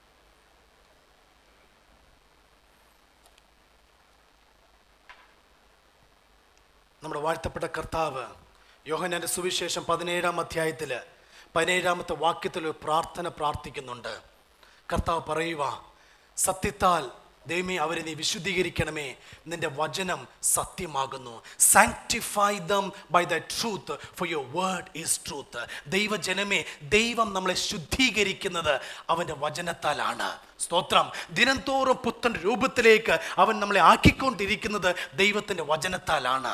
നമ്മുടെ വാഴ്ത്തപ്പെട്ട കർത്താവ് യോഹനാന്റെ സുവിശേഷം പതിനേഴാം അധ്യായത്തിൽ പതിനേഴാമത്തെ വാക്യത്തിൽ ഒരു പ്രാർത്ഥന പ്രാർത്ഥിക്കുന്നുണ്ട് കർത്താവ് പറയുക സത്യത്താൽ ദൈവമേ അവരെ നീ വിശുദ്ധീകരിക്കണമേ നിന്റെ വചനം സത്യമാകുന്നു sanctify them by the truth for your word is truth ദൈവജനമേ ദൈവം നമ്മളെ ശുദ്ധീകരിക്കുന്നത് അവൻ്റെ വചനത്താലാണ് സ്തോത്രം ദിനം തോറും പുത്തൻ രൂപത്തിലേക്ക് അവൻ നമ്മളെ ആക്കിക്കൊണ്ടിരിക്കുന്നത് ദൈവത്തിൻ്റെ വചനത്താലാണ്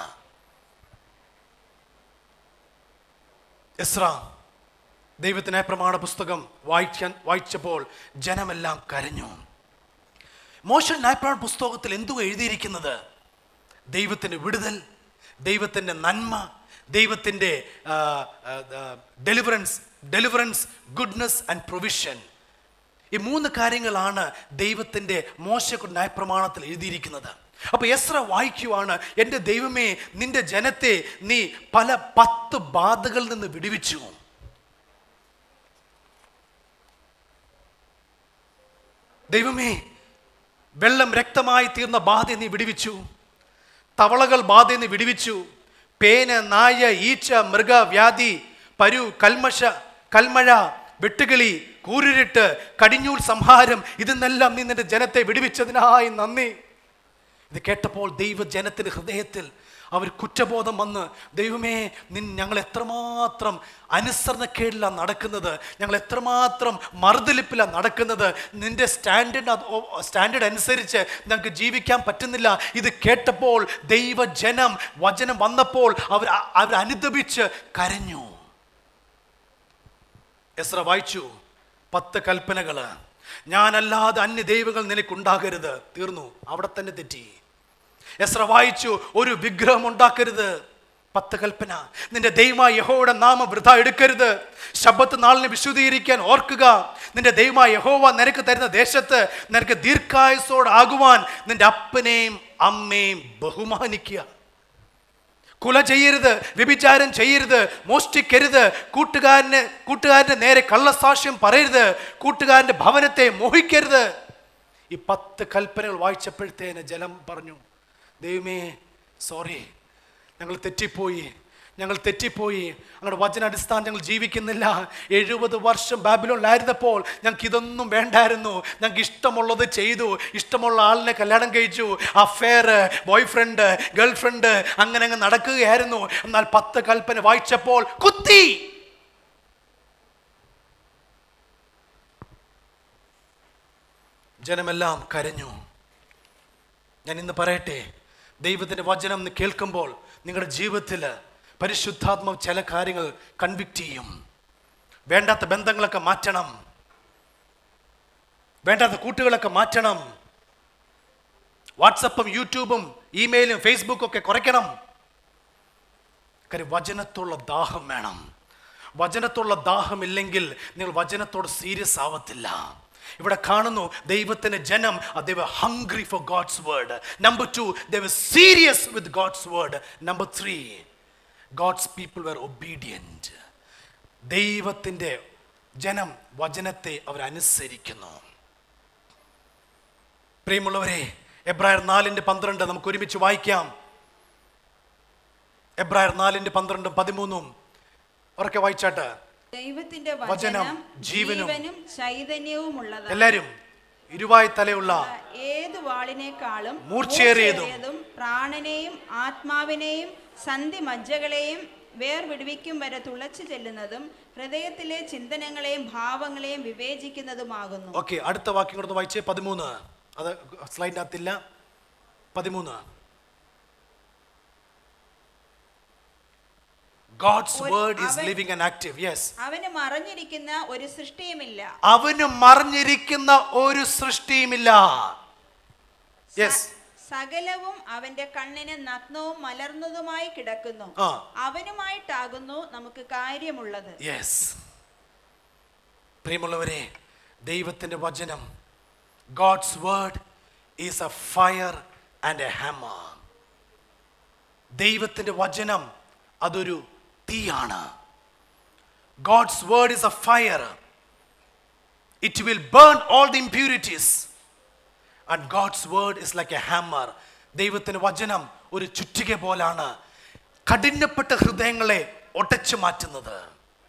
എസ്ര ദൈവത്തിനായ പ്രമാണ പുസ്തകം വായിക്കാൻ വായിച്ചപ്പോൾ ജനമെല്ലാം കരഞ്ഞു മോശൻ ന്യായപ്രമാണ പുസ്തകത്തിൽ എന്തു എഴുതിയിരിക്കുന്നത് ദൈവത്തിൻ്റെ വിടുതൽ ദൈവത്തിൻ്റെ നന്മ ദൈവത്തിൻ്റെ deliverance deliverance goodness and provision ഈ മൂന്ന് കാര്യങ്ങളാണ് ദൈവത്തിൻ്റെ മോശ ന്യായപ്രമാണത്തിൽ എഴുതിയിരിക്കുന്നത് അപ്പൊ എസ്ര വായിക്കുവാണ് എൻ്റെ ദൈവമേ നിന്റെ ജനത്തെ നീ പല പത്ത് ബാധകളിൽ നിന്ന് വിടുവിച്ചു ദൈവമേ വെള്ളം രക്തമായി തീർന്ന ബാധ നീ വിടുവിച്ചു തവളകൾ ബാധ നീ വിടുവിച്ചു പേന് നായ ഈച്ച മൃഗവ്യാധി പരു കൽമഷ കൽമഴ വെട്ടുകിളി കൂരിരുട്ട് കടിഞ്ഞൂൽ സംഹാരം ഇതെന്നെല്ലാം നീ നിന്റെ ജനത്തെ വിടുവിച്ചതിനായി നന്ദി ഇത് കേട്ടപ്പോൾ ദൈവജനത്തിൻ്റെ ഹൃദയത്തിൽ അവർ കുറ്റബോധം വന്ന് ദൈവമേ നിൻ ഞങ്ങൾ എത്രമാത്രം അനുസരണക്കേടിലാണ് നടക്കുന്നത് ഞങ്ങൾ എത്രമാത്രം മറുതലിപ്പിലാണ് നടക്കുന്നത് നിന്റെ സ്റ്റാൻഡേർഡ് സ്റ്റാൻഡേർഡ് അനുസരിച്ച് ഞങ്ങൾക്ക് ജീവിക്കാൻ പറ്റുന്നില്ല ഇത് കേട്ടപ്പോൾ ദൈവജനം വചനം വന്നപ്പോൾ അവർ അവർ അനുദപിച്ച് കരഞ്ഞു എസ്ര വായിച്ചു പത്ത് കൽപ്പനകള് ഞാനല്ലാതെ അന്യ ദൈവങ്ങൾ നിനക്കുണ്ടാകരുത് തീർന്നു അവിടെ തന്നെ തെറ്റി എസ്ര വായിച്ചു ഒരു വിഗ്രഹം ഉണ്ടാക്കരുത് പത്ത് കൽപ്പന നിന്റെ ദൈവമായ യഹോയുടെ നാമം വൃഥ എടുക്കരുത് ശബത്ത് നാളിനെ വിശുദ്ധീകരിക്കാൻ ഓർക്കുക നിന്റെ ദൈവമായ യഹോവ നിനക്ക് തരുന്ന ദേശത്ത് നിനക്ക് ദീർഘായുസോടാകുവാൻ നിന്റെ അപ്പനെയും അമ്മയും ബഹുമാനിക്കുക കുല ചെയ്യരുത് വ്യഭിചാരം ചെയ്യരുത് മോഷ്ടിക്കരുത് കൂട്ടുകാരന് കൂട്ടുകാരൻ്റെ നേരെ കള്ളസാക്ഷ്യം പറയരുത് കൂട്ടുകാരൻ്റെ ഭവനത്തെ മോഹിക്കരുത് ഈ പത്ത് കൽപ്പനകൾ വായിച്ചപ്പോഴത്തേന് ജലം പറഞ്ഞു ദൈവമേ സോറി ഞങ്ങൾ തെറ്റിപ്പോയി ഞങ്ങൾ തെറ്റിപ്പോയി ഞങ്ങളുടെ വചനാടിസ്ഥാനം ഞങ്ങൾ ജീവിക്കുന്നില്ല എഴുപത് വർഷം ബാബിലോണിലായിരുന്നപ്പോൾ ഞങ്ങൾക്ക് ഇതൊന്നും വേണ്ടായിരുന്നു ഞങ്ങൾക്ക് ഇഷ്ടമുള്ളത് ചെയ്തു ഇഷ്ടമുള്ള ആളിനെ കല്യാണം കഴിച്ചു affair boyfriend girlfriend അങ്ങനെ അങ്ങ് നടക്കുകയായിരുന്നു എന്നാൽ പത്ത് കൽപ്പന വായിച്ചപ്പോൾ കുത്തി ജനമെല്ലാം കരഞ്ഞു ഞാൻ ഇന്ന് പറയട്ടെ ദൈവത്തിൻ്റെ വചനം എന്ന് കേൾക്കുമ്പോൾ നിങ്ങളുടെ ജീവിതത്തിൽ പരിശുദ്ധാത്മാവ് ചില കാര്യങ്ങൾ കൺവിക്റ്റ് ചെയ്യും വേണ്ടാത്ത ബന്ധങ്ങളൊക്കെ മാറ്റണം വേണ്ടാത്ത കൂട്ടുകളൊക്കെ മാറ്റണം വാട്സപ്പും യൂട്യൂബും ഇമെയിലും ഫേസ്ബുക്കും ഒക്കെ കുറയ്ക്കണം കാര്യം വചനത്തുള്ള ദാഹം വേണം വചനത്തുള്ള ദാഹമില്ലെങ്കിൽ നിങ്ങൾ വചനത്തോട് സീരിയസ് ആവത്തില്ല ഇവിടെ കാണുന്നു ദൈവത്തിന്റെ ജനം ദൈവ hungry for God's word number two ദൈവ serious with God's word number three God's people were obedient ദൈവത്തിൻ്റെ ജനം വചനത്തെ അവർ അനുസരിക്കുന്നു പ്രിയമുള്ളവരെ എബ്രായർ നാലിൻ്റെ പന്ത്രണ്ട് നമുക്ക് ഒരുമിച്ച് വായിക്കാം എബ്രായർ നാലിൻ്റെ പന്ത്രണ്ടും പതിമൂന്നും ഉറക്കെ വായിച്ചാട്ട് ദൈവത്തിന്റെ വചനം വചനം ജീവനും ജീവനും ചൈതന്യവുമുള്ളതാണ് എല്ലാവരും ഇരുവായി തലയുള്ള ഏത് വാളിനേക്കാളും മൂർച്ചയേറിയതും മൂർച്ചയേറിയതും പ്രാണനെയും ആത്മാവിനെയും സന്ധി മജ്ജകളെയും വേർവിടുവിക്കും വരെ തുളച്ചു ചെല്ലുന്നതും ഹൃദയത്തിലെ ചിന്തനങ്ങളെയും ഭാവങ്ങളെയും വിവേചിക്കുന്നതുമാകുന്നു ഓക്കെ അടുത്ത വാക്യം കൊടുത്ത് വായിച്ചേ പതിമൂന്ന് അത് സ്ലൈഡിനകത്തില്ല പതിമൂന്ന് ഗോഡ്സ് ഒരു- വേർഡ് ഈസ് അവൻ- ലിവിങ് ആൻഡ് ആക്റ്റീവ് യെസ് അവന് മറഞ്ഞിരിക്കുന്ന ഒരു സൃഷ്ടിയുമില്ല അവന് മറിഞ്ഞിരിക്കുന്ന ഒരു സൃഷ്ടിയുമില്ല യെസ് സ- സകലവും അവന്റെ കണ്ണിന് നഗ്നവും മലർന്നതുമായി കിടക്കുന്നു ആ. അവനുമായിട്ടാകുന്നു നമുക്ക് കാര്യമുള്ളത് യെസ് പ്രിയമുള്ളവരെ ദൈവത്തിൻ്റെ വചനം God's word is a fire and a hammer ദൈവത്തിൻ്റെ വചനം അതൊരു തീയാണ് God's word is a fire it will burn all the impurities and God's word is like a hammer ദൈവത്തിൻ്റെ വചനം ഒരു ചുറ്റിക പോലാണ് കഠിനപ്പെട്ട ഹൃദയങ്ങളെ ഒട്ടച്ചു മാറ്റുന്നത്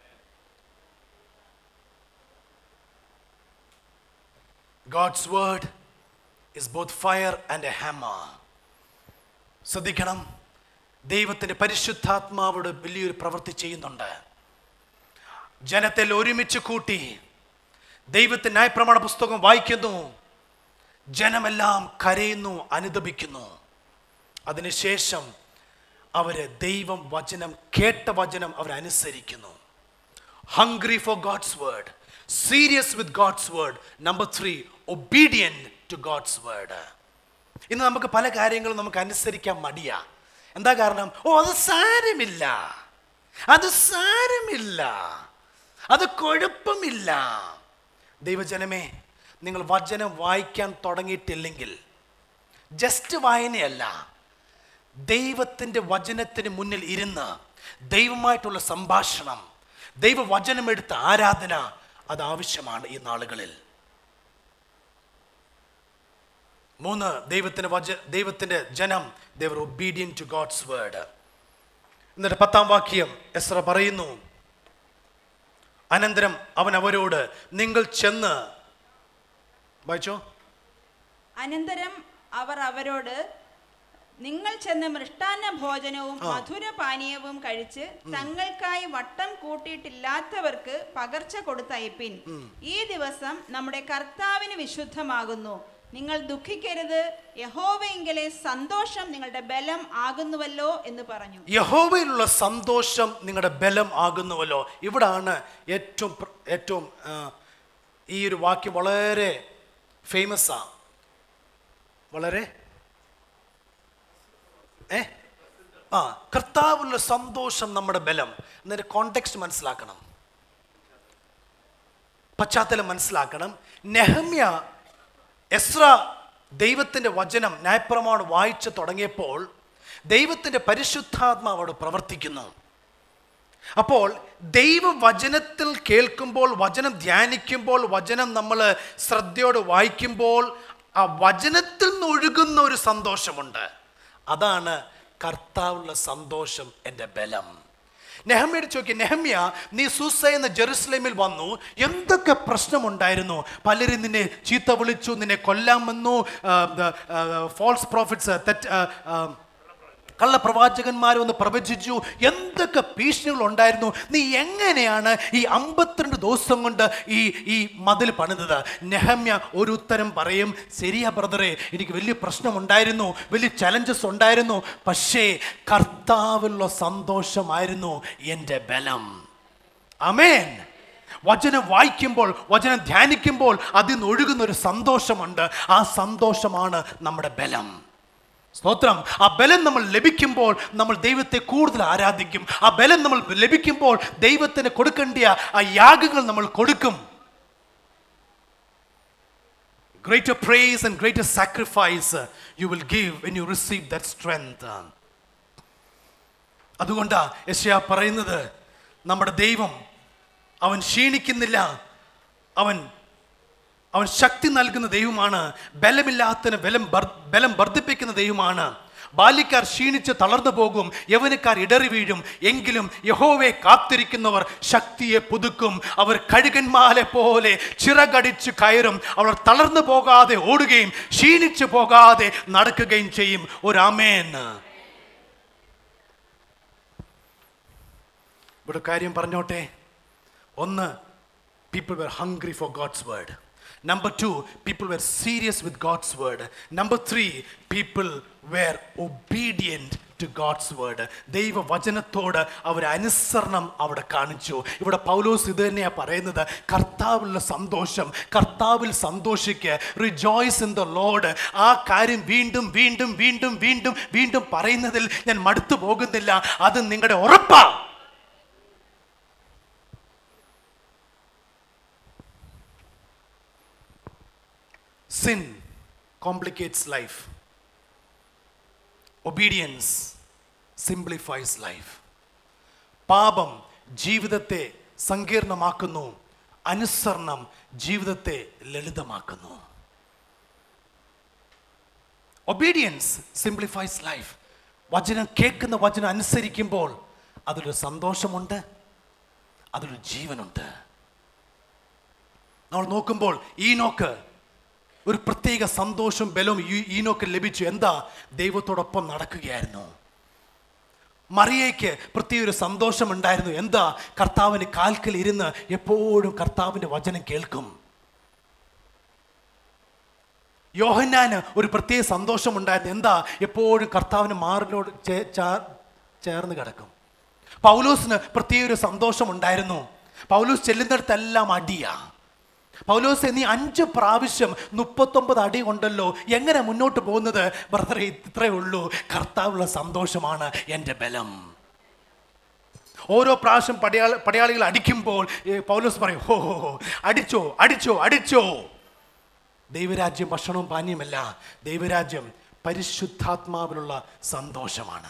God's word is both fire and a hammer ശ്രദ്ധിക്കണം ദൈവത്തിൻ്റെ പരിശുദ്ധാത്മാവോട് വലിയൊരു പ്രവൃത്തി ചെയ്യുന്നുണ്ട് ജനത്തെ ഒരുമിച്ച് കൂട്ടി ദൈവത്തിൻ്റെ ന്യായപ്രമാണ പുസ്തകം വായിക്കുന്നു ജനമെല്ലാം കരയുന്നു അനുദപിക്കുന്നു അതിനുശേഷം അവര് ദൈവം വചനം കേട്ട വചനം അവരനുസരിക്കുന്നു hungry for God's word serious with God's word number three obedient to God's word ഇന്ന് നമുക്ക് പല കാര്യങ്ങളും നമുക്ക് അനുസരിക്കാൻ മടിയാ എന്താ കാരണം ഓ അത് സാരമില്ല അത് സാരമില്ല അത് കുഴപ്പമില്ല ദൈവജനമേ നിങ്ങൾ വചനം വായിക്കാൻ തുടങ്ങിയിട്ടില്ലെങ്കിൽ ജസ്റ്റ് വായനയല്ല ദൈവത്തിൻ്റെ വചനത്തിന് മുന്നിൽ ഇരുന്ന് ദൈവമായിട്ടുള്ള സംഭാഷണം ദൈവവചനമെടുത്ത ആരാധന അത് ആവശ്യമാണ് ഈ നാളുകളിൽ മൂന്ന് ദൈവത്തിൻ്റെ വച ദൈവത്തിൻ്റെ ജനം they're obedient to God's word എന്നിട്ട് പത്താം വാക്യം എസ്ര പറയുന്നു അനന്തരം അവൻ അവരോട് നിങ്ങൾ ചെന്ന് വായിച്ചോ അനന്തരം അവർ അവരോട് നിങ്ങൾ ചെന്ന് മൃഷ്ടാന്ന ഭോജനവും മധുരപാനീയവും കഴിച്ച് തങ്ങൾക്കായി വട്ടം കൂട്ടിയിട്ടില്ലാത്തവർക്ക് പകർച്ച കൊടുത്തയപ്പിൻ ഈ ദിവസം നമ്മുടെ കർത്താവിന് വിശുദ്ധമാകുന്നു നിങ്ങൾ ദുഃഖിക്കരുത് യഹോവയെങ്കിലെ സന്തോഷം നിങ്ങളുടെ ബലം ആകുന്നുവല്ലോ എന്ന് പറഞ്ഞു യഹോവയിലുള്ള സന്തോഷം നിങ്ങളുടെ ബലം ആകുന്നുവല്ലോ ഇവിടാണ് ഏറ്റവും പ്ര- ഏറ്റവും ആ, ഈ ഒരു വാക്യം വളരെ ഫേമസ് ആ വളരെ ഏ ആ കർത്താവിലുള്ള സന്തോഷം നമ്മുടെ ബലം എന്നതിൻ്റെ കോണ്ടെക്സ്റ്റ് മനസ്സിലാക്കണം പശ്ചാത്തലം മനസ്സിലാക്കണം നെഹമ്യ എസ്ര ദൈവത്തിൻ്റെ വചനം ന്യായപ്രമാണം വായിച്ചു തുടങ്ങിയപ്പോൾ ദൈവത്തിൻ്റെ പരിശുദ്ധാത്മാവ് അവിടെ പ്രവർത്തിക്കുന്നു അപ്പോൾ ദൈവവചനത്തിൽ കേൾക്കുമ്പോൾ വചനം ധ്യാനിക്കുമ്പോൾ വചനം നമ്മൾ ശ്രദ്ധയോടെ വായിക്കുമ്പോൾ ആ വചനത്തിൽ നിന്ന് ഒഴുകുന്ന ഒരു സന്തോഷമുണ്ട് അതാണ് കർത്താവുള്ള സന്തോഷം എൻ്റെ ബലം നെഹമ്യയുടെ ചോദിക്കുക നെഹമ്യ നീ സൂസ എന്ന ജെറുസലേമിൽ വന്നു എന്തൊക്കെ പ്രശ്നമുണ്ടായിരുന്നു പലരും നിന്നെ ചീത്ത വിളിച്ചു നിന്നെ കൊല്ലാൻ വന്നു ഫോൾസ് പ്രോഫിറ്റ്സ് തെറ്റ് ആ, ആ, കള്ളപ്രവാചകന്മാർ ഒന്ന് പ്രവചിച്ചു എന്തൊക്കെ ഭീഷണികൾ ഉണ്ടായിരുന്നു നീ എങ്ങനെയാണ് ഈ അമ്പത്തിരണ്ട് ദിവസം കൊണ്ട് ഈ ഈ മതിൽ പണിതത് നെഹമ്യ ഒരു ഉത്തരം പറയും ശരിയാ ബ്രദറെ എനിക്ക് വലിയ പ്രശ്നമുണ്ടായിരുന്നു വലിയ ചലഞ്ചസ് ഉണ്ടായിരുന്നു പക്ഷേ കർത്താവിലുള്ള സന്തോഷമായിരുന്നു എൻ്റെ ബലം അമേൻ വചനം വായിക്കുമ്പോൾ വചനം ധ്യാനിക്കുമ്പോൾ അതിൽ നിന്ന് ഒഴുകുന്ന ഒരു സന്തോഷമുണ്ട് ആ സന്തോഷമാണ് നമ്മുടെ ബലം സ്തോത്രം ആ ബലം നമ്മൾ ലഭിക്കുമ്പോൾ നമ്മൾ ദൈവത്തെ കൂടുതൽ ആരാധിക്കും ആ ബലം നമ്മൾ ലഭിക്കുമ്പോൾ ദൈവത്തിന് കൊടുക്കേണ്ട ആ യാഗങ്ങൾ നമ്മൾ കൊടുക്കും greater praise and greater sacrifice uh, you will give when you receive that strength. അതുകൊണ്ടാ യശയ പറയുന്നത് നമ്മുടെ ദൈവം അവൻ ക്ഷീണിക്കുന്നില്ല അവൻ അവൻ ശക്തി നൽകുന്ന ദൈവമാണ് ബലമില്ലാത്തതിന് ബലം ബർ- ബലം വർദ്ധിപ്പിക്കുന്ന ദൈവമാണ് ബാല്യക്കാർ ക്ഷീണിച്ച് തളർന്നു പോകും യവനക്കാർ ഇടറി വീഴും എങ്കിലും യഹോവയെ കാത്തിരിക്കുന്നവർ ശക്തിയെ പുതുക്കും അവർ കഴുകന്മാരെ പോലെ ചിറകടിച്ച് കയറും അവർ തളർന്നു പോകാതെ ഓടുകയും ക്ഷീണിച്ചു പോകാതെ നടക്കുകയും ചെയ്യും ഒരു അമേൻ ഇവിടെ കാര്യം പറഞ്ഞോട്ടെ ഒന്ന് people were hungry for God's word. Number two, people were serious with God's word. Number three, people were obedient to God's word. ദൈവവചനത്തോട് അവർ അനുസരണം അവിടെ കാണിച്ചു ഇവിടെ പൗലോസ് ഇത് തന്നെയാ പറയുന്നത് കർത്താവിലുള്ള സന്തോഷം കർത്താവിൽ സന്തോഷിക്ക് റിജോയ്സ് ഇൻ ദ ലോഡ് ആ കാര്യം വീണ്ടും വീണ്ടും വീണ്ടും വീണ്ടും വീണ്ടും പറയുന്നതിൽ ഞാൻ മടുത്തു പോകുന്നില്ല അത് നിങ്ങളുടെ ഉറപ്പാ Sin complicates life. Obedience simplifies life. പാപം ജീവിതത്തെ സങ്കീർണമാക്കുന്നു അനുസരണം ജീവിതത്തെ ലളിതമാക്കുന്നു ഒബീഡിയൻസ് സിംപ്ലിഫൈസ് ലൈഫ് വചനം കേൾക്കുന്ന വചനം അനുസരിക്കുമ്പോൾ അതിലൊരു സന്തോഷമുണ്ട് അതിലൊരു ജീവനുണ്ട് നമ്മൾ നോക്കുമ്പോൾ ഈനോക്ക് ഒരു പ്രത്യേക സന്തോഷവും ബലവും ഈ- ഈനോക്ക് ലഭിച്ചു എന്താ ദൈവത്തോടൊപ്പം നടക്കുകയായിരുന്നു മറിയയ്ക്ക് പ്രത്യേക ഒരു സന്തോഷമുണ്ടായിരുന്നു എന്താ കർത്താവിന് കാൽക്കൽ ഇരുന്ന് എപ്പോഴും കർത്താവിൻ്റെ വചനം കേൾക്കും യോഹന്നാന് ഒരു പ്രത്യേക സന്തോഷമുണ്ടായിരുന്നു എന്താ എപ്പോഴും കർത്താവിന് മാറിനോട് ചേ- ചാ- ചേർന്ന് കിടക്കും പൗലോസിന് പ്രത്യേക ഒരു സന്തോഷമുണ്ടായിരുന്നു പൗലോസ് ചെല്ലുന്നിടത്തെല്ലാം അടിയാ പൗലോസ് നീ അഞ്ച് പ്രാവശ്യം മുപ്പത്തൊമ്പത് അടി കൊണ്ടല്ലോ എങ്ങനെ മുന്നോട്ട് പോകുന്നത് ബ്രദറെ ഇത്രേ ഉള്ളൂ കർത്താവുള്ള സന്തോഷമാണ് എൻ്റെ ബലം ഓരോ പ്രാവശ്യം പടയാള പടയാളികൾ അടിക്കുമ്പോൾ ഏ, പൗലോസ് പറയും ഹോ ഹോ ഹോ അടിച്ചോ അടിച്ചോ അടിച്ചോ ദൈവരാജ്യം ഭക്ഷണവും പാനീയമല്ല ദൈവരാജ്യം പരിശുദ്ധാത്മാവിലുള്ള സന്തോഷമാണ്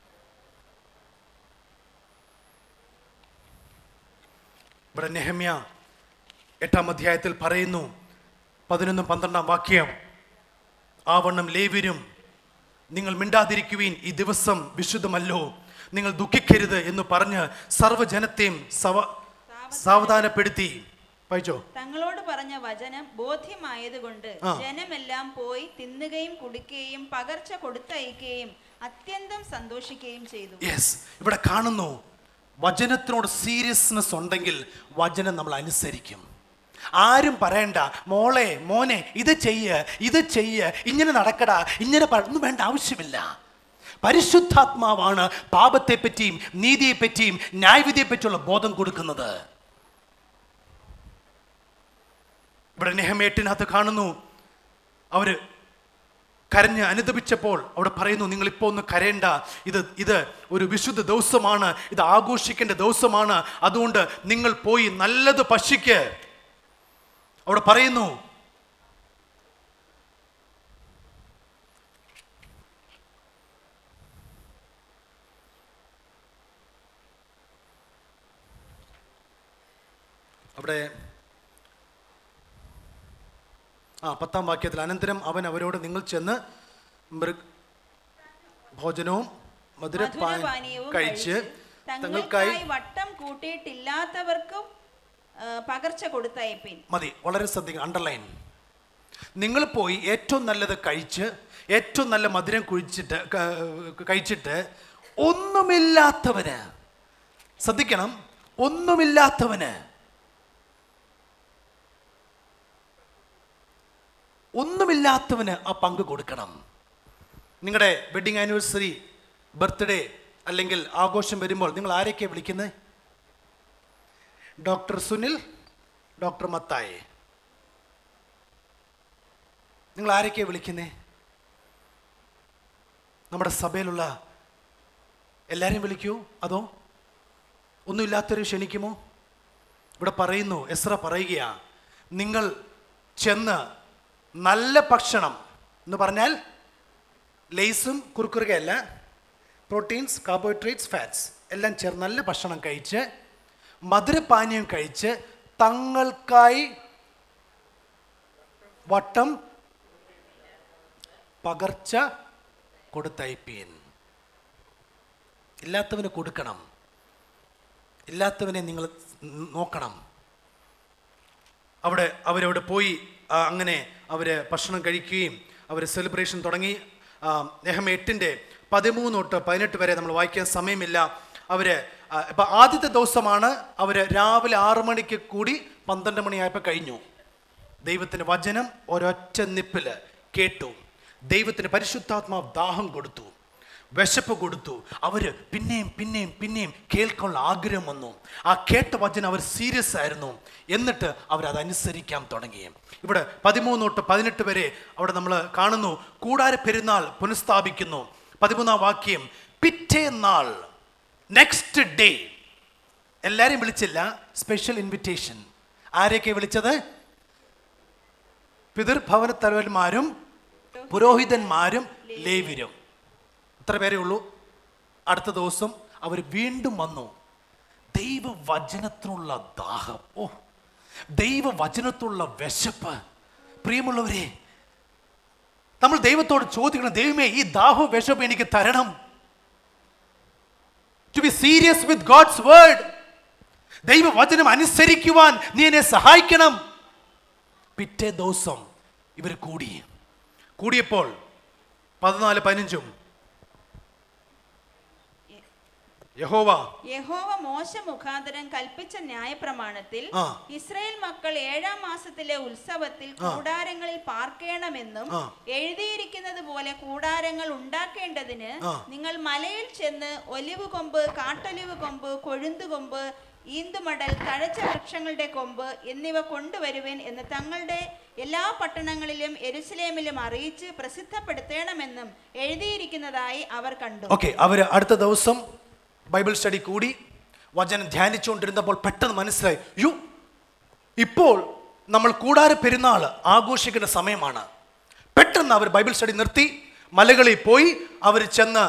ഇവിടെ നെഹമ്യ എട്ടാം അധ്യായത്തിൽ പറയുന്നു പതിനൊന്നും പന്ത്രണ്ടാം വാക്യം ആവണ്ണം ലേവ്യരും നിങ്ങൾ മിണ്ടാതിരിക്കുവീൻ ഈ ദിവസം വിശുദ്ധമല്ലോ നിങ്ങൾ ദുഃഖിക്കരുത് എന്ന് പറഞ്ഞ് സർവ്വജനത്തെയും സവ സാവധാനപ്പെടുത്തി വായിച്ചോ തങ്ങളോട് പറഞ്ഞ വചനം ബോധ്യമായതുകൊണ്ട് ആ. ജനമെല്ലാം പോയി തിന്നുകയും കുടിക്കുകയും പകർച്ച കൊടുത്തയക്കുകയും അത്യന്തം സന്തോഷിക്കുകയും ചെയ്തു യെസ് ഇവിടെ കാണുന്നു വചനത്തിനോട് സീരിയസ്നെസ് ഉണ്ടെങ്കിൽ വചനം നമ്മൾ അനുസരിക്കും ആരും പറയണ്ട മോളെ മോനെ ഇത് ചെയ്യ് ഇത് ചെയ്യ് ഇങ്ങനെ നടക്കടാ ഇങ്ങനെ പ- ഒന്നും വേണ്ട ആവശ്യമില്ല പരിശുദ്ധാത്മാവാണ് പാപത്തെ പറ്റിയും നീതിയെ പറ്റിയും ന്യായവിധിയെ പറ്റിയുള്ള ബോധം കൊടുക്കുന്നത് ഇവിടെ നെഹമേട്ടിനകത്ത് കാണുന്നു അവര് കരഞ്ഞ് അനുദപിച്ചപ്പോൾ അവിടെ പറയുന്നു നിങ്ങൾ ഇപ്പോൾ ഒന്ന് കരയണ്ട ഇത് ഇത് ഒരു വിശുദ്ധ ദിവസമാണ് ഇത് ആഘോഷിക്കേണ്ട ദിവസമാണ് അതുകൊണ്ട് നിങ്ങൾ പോയി നല്ലത് പശിക്ക് അവിടെ പറയുന്നു അവിടെ ആ പത്താം വാക്യത്തിൽ അനന്തരം അവൻ അവരോട് നിങ്ങൾ ചെന്ന് മൃഗ ഭോജനവും മധുരപ്പാൻ മധുരപാനീയവും കഴിച്ച് തങ്ങൾക്കായി തങ്ങൾക്കായി വട്ടം കൂട്ടിയിട്ടില്ലാത്തവർക്കും ആ, പകർച്ച കൊടുത്തയപ്പിൻ മതി വളരെ ശ്രദ്ധിക്കുക അണ്ടർലൈൻ നിങ്ങൾ പോയി ഏറ്റവും നല്ലത് കഴിച്ച് ഏറ്റവും നല്ല മധുരം കുഴിച്ചിട്ട് ക- കഴിച്ചിട്ട് ഒന്നുമില്ലാത്തവന് ശ്രദ്ധിക്കണം ഒന്നുമില്ലാത്തവന് ഒന്നുമില്ലാത്തവന് ആ പങ്ക് കൊടുക്കണം നിങ്ങളുടെ വെഡിങ് ആനിവേഴ്സറി ബർത്ത്ഡേ അല്ലെങ്കിൽ ആഘോഷം വരുമ്പോൾ നിങ്ങൾ ആരൊക്കെയാണ് വിളിക്കുന്നത് ഡോക്ടർ സുനിൽ ഡോക്ടർ മത്തായി നിങ്ങൾ ആരൊക്കെയാണ് വിളിക്കുന്നേ നമ്മുടെ സഭയിലുള്ള എല്ലാവരെയും വിളിക്കൂ അതോ ഒന്നുമില്ലാത്തവരെ ക്ഷണിക്കുമോ ഇവിടെ പറയുന്നു എസ്ര പറയുകയാ നിങ്ങൾ ചെന്ന് നല്ല ഭക്ഷണം എന്ന് പറഞ്ഞാൽ ലേസും കുറുക്കുറുകയല്ല പ്രോട്ടീൻസ് കാർബോഹൈഡ്രേറ്റ്സ് ഫാറ്റ്സ് എല്ലാം ചേർന്ന് നല്ല ഭക്ഷണം കഴിച്ച് മധുരപാനീയം കഴിച്ച് തങ്ങൾക്കായി വട്ടം പകർച്ച കൊടുത്തയപ്പീൻ ഇല്ലാത്തവന് കൊടുക്കണം ഇല്ലാത്തവനെ നിങ്ങൾ നോക്കണം അവിടെ അവരവിടെ പോയി ആ, അങ്ങനെ അവർ ഭക്ഷണം കഴിക്കുകയും അവർ സെലിബ്രേഷൻ തുടങ്ങി ആ, നെഹം എട്ടിൻ്റെ പതിമൂന്ന് തൊട്ട് പതിനെട്ട് വരെ നമ്മൾ വായിക്കാൻ സമയമില്ല അവർ ഇപ്പം ആദ്യത്തെ ദിവസമാണ് അവർ രാവിലെ ആറു മണിക്ക് കൂടി പന്ത്രണ്ട് മണിയായപ്പോൾ കഴിഞ്ഞു ദൈവത്തിൻ്റെ വചനം ഒരൊറ്റ നിപ്പിൽ കേട്ടു ദൈവത്തിന് പരിശുദ്ധാത്മാവ് ദാഹം കൊടുത്തു വിശപ്പ് കൊടുത്തു അവർ പിന്നെയും പിന്നെയും പിന്നെയും കേൾക്കാനുള്ള ആഗ്രഹം വന്നു ആ കേട്ട വചനം അവർ സീരിയസ് ആയിരുന്നു എന്നിട്ട് അവരത് അനുസരിക്കാൻ തുടങ്ങി ഇവിടെ പതിമൂന്ന് തൊട്ട് പതിനെട്ട് വരെ അവിടെ നമ്മൾ കാണുന്നു കൂടാര പെരുന്നാൾ പുനഃസ്ഥാപിക്കുന്നു പതിമൂന്നാം വാക്യം പിറ്റേ നാൾ നെക്സ്റ്റ് ഡേ എല്ലാരെയും വിളിച്ചില്ല സ്പെഷ്യൽ ഇൻവിറ്റേഷൻ ആരെയൊക്കെ വിളിച്ചത് പിതൃഭവന തലവന്മാരും പുരോഹിതന്മാരും ലേവിരും ഇത്ര പേരേ ഉള്ളൂ അടുത്ത ദിവസം അവർ വീണ്ടും വന്നു ദൈവവചനത്തിനുള്ള ദാഹം ഓ ദൈവവചനത്തിലുള്ള വിശപ്പ് പ്രിയമുള്ളവരെ നമ്മൾ ദൈവത്തോട് ചോദിക്കണം ദൈവമേ ഈ ദാഹവും വിശപ്പ് എനിക്ക് തരണം to be serious with God's word ദൈവവചനം അനുസരിക്കുവാൻ നീ എന്നെ സഹായിക്കണം പിറ്റേ ദിവസം ഇവർ കൂടി കൂടിയപ്പോൾ പതിനാല് പതിനഞ്ചും യഹോവ യഹോവ മോശ മുഖാന്തരം കൽപ്പിച്ച ന്യായപ്രമാണത്തിൽ ആ. ഇസ്രായേൽ മക്കൾ ഏഴാം മാസത്തിലെ ഉത്സവത്തിൽ ആ. കൂടാരങ്ങളിൽ പാർക്കേണമെന്നും ആ. എഴുതിയിരിക്കുന്നത് പോലെ കൂടാരങ്ങൾ ഉണ്ടാക്കേണ്ടതിന് ആ. നിങ്ങൾ മലയിൽ ചെന്ന് ഒലിവ് കൊമ്പ് കാട്ടൊലിവ് കൊമ്പ് കൊഴുന്തുകൊമ്പ് ഈന്തുമടൽ തഴച്ച വൃക്ഷങ്ങളുടെ കൊമ്പ് എന്നിവ കൊണ്ടുവരുവൻ എന്ന് തങ്ങളുടെ എല്ലാ പട്ടണങ്ങളിലും എരുസലേമിലും അറിയിച്ച് പ്രസിദ്ധപ്പെടുത്തണമെന്നും എഴുതിയിരിക്കുന്നതായി അവർ കണ്ടു ഓക്കെ അവർ അടുത്ത ദിവസം ബൈബിൾ സ്റ്റഡി കൂടി വചനം ധ്യാനിച്ചുകൊണ്ടിരുന്നപ്പോൾ പെട്ടെന്ന് മനസ്സിലായി യു ഇപ്പോൾ നമ്മൾ കൂടാര പെരുന്നാൾ ആഘോഷിക്കുന്ന സമയമാണ് പെട്ടെന്ന് അവർ ബൈബിൾ സ്റ്റഡി നിർത്തി മലകളിൽ പോയി അവർ ചെന്ന്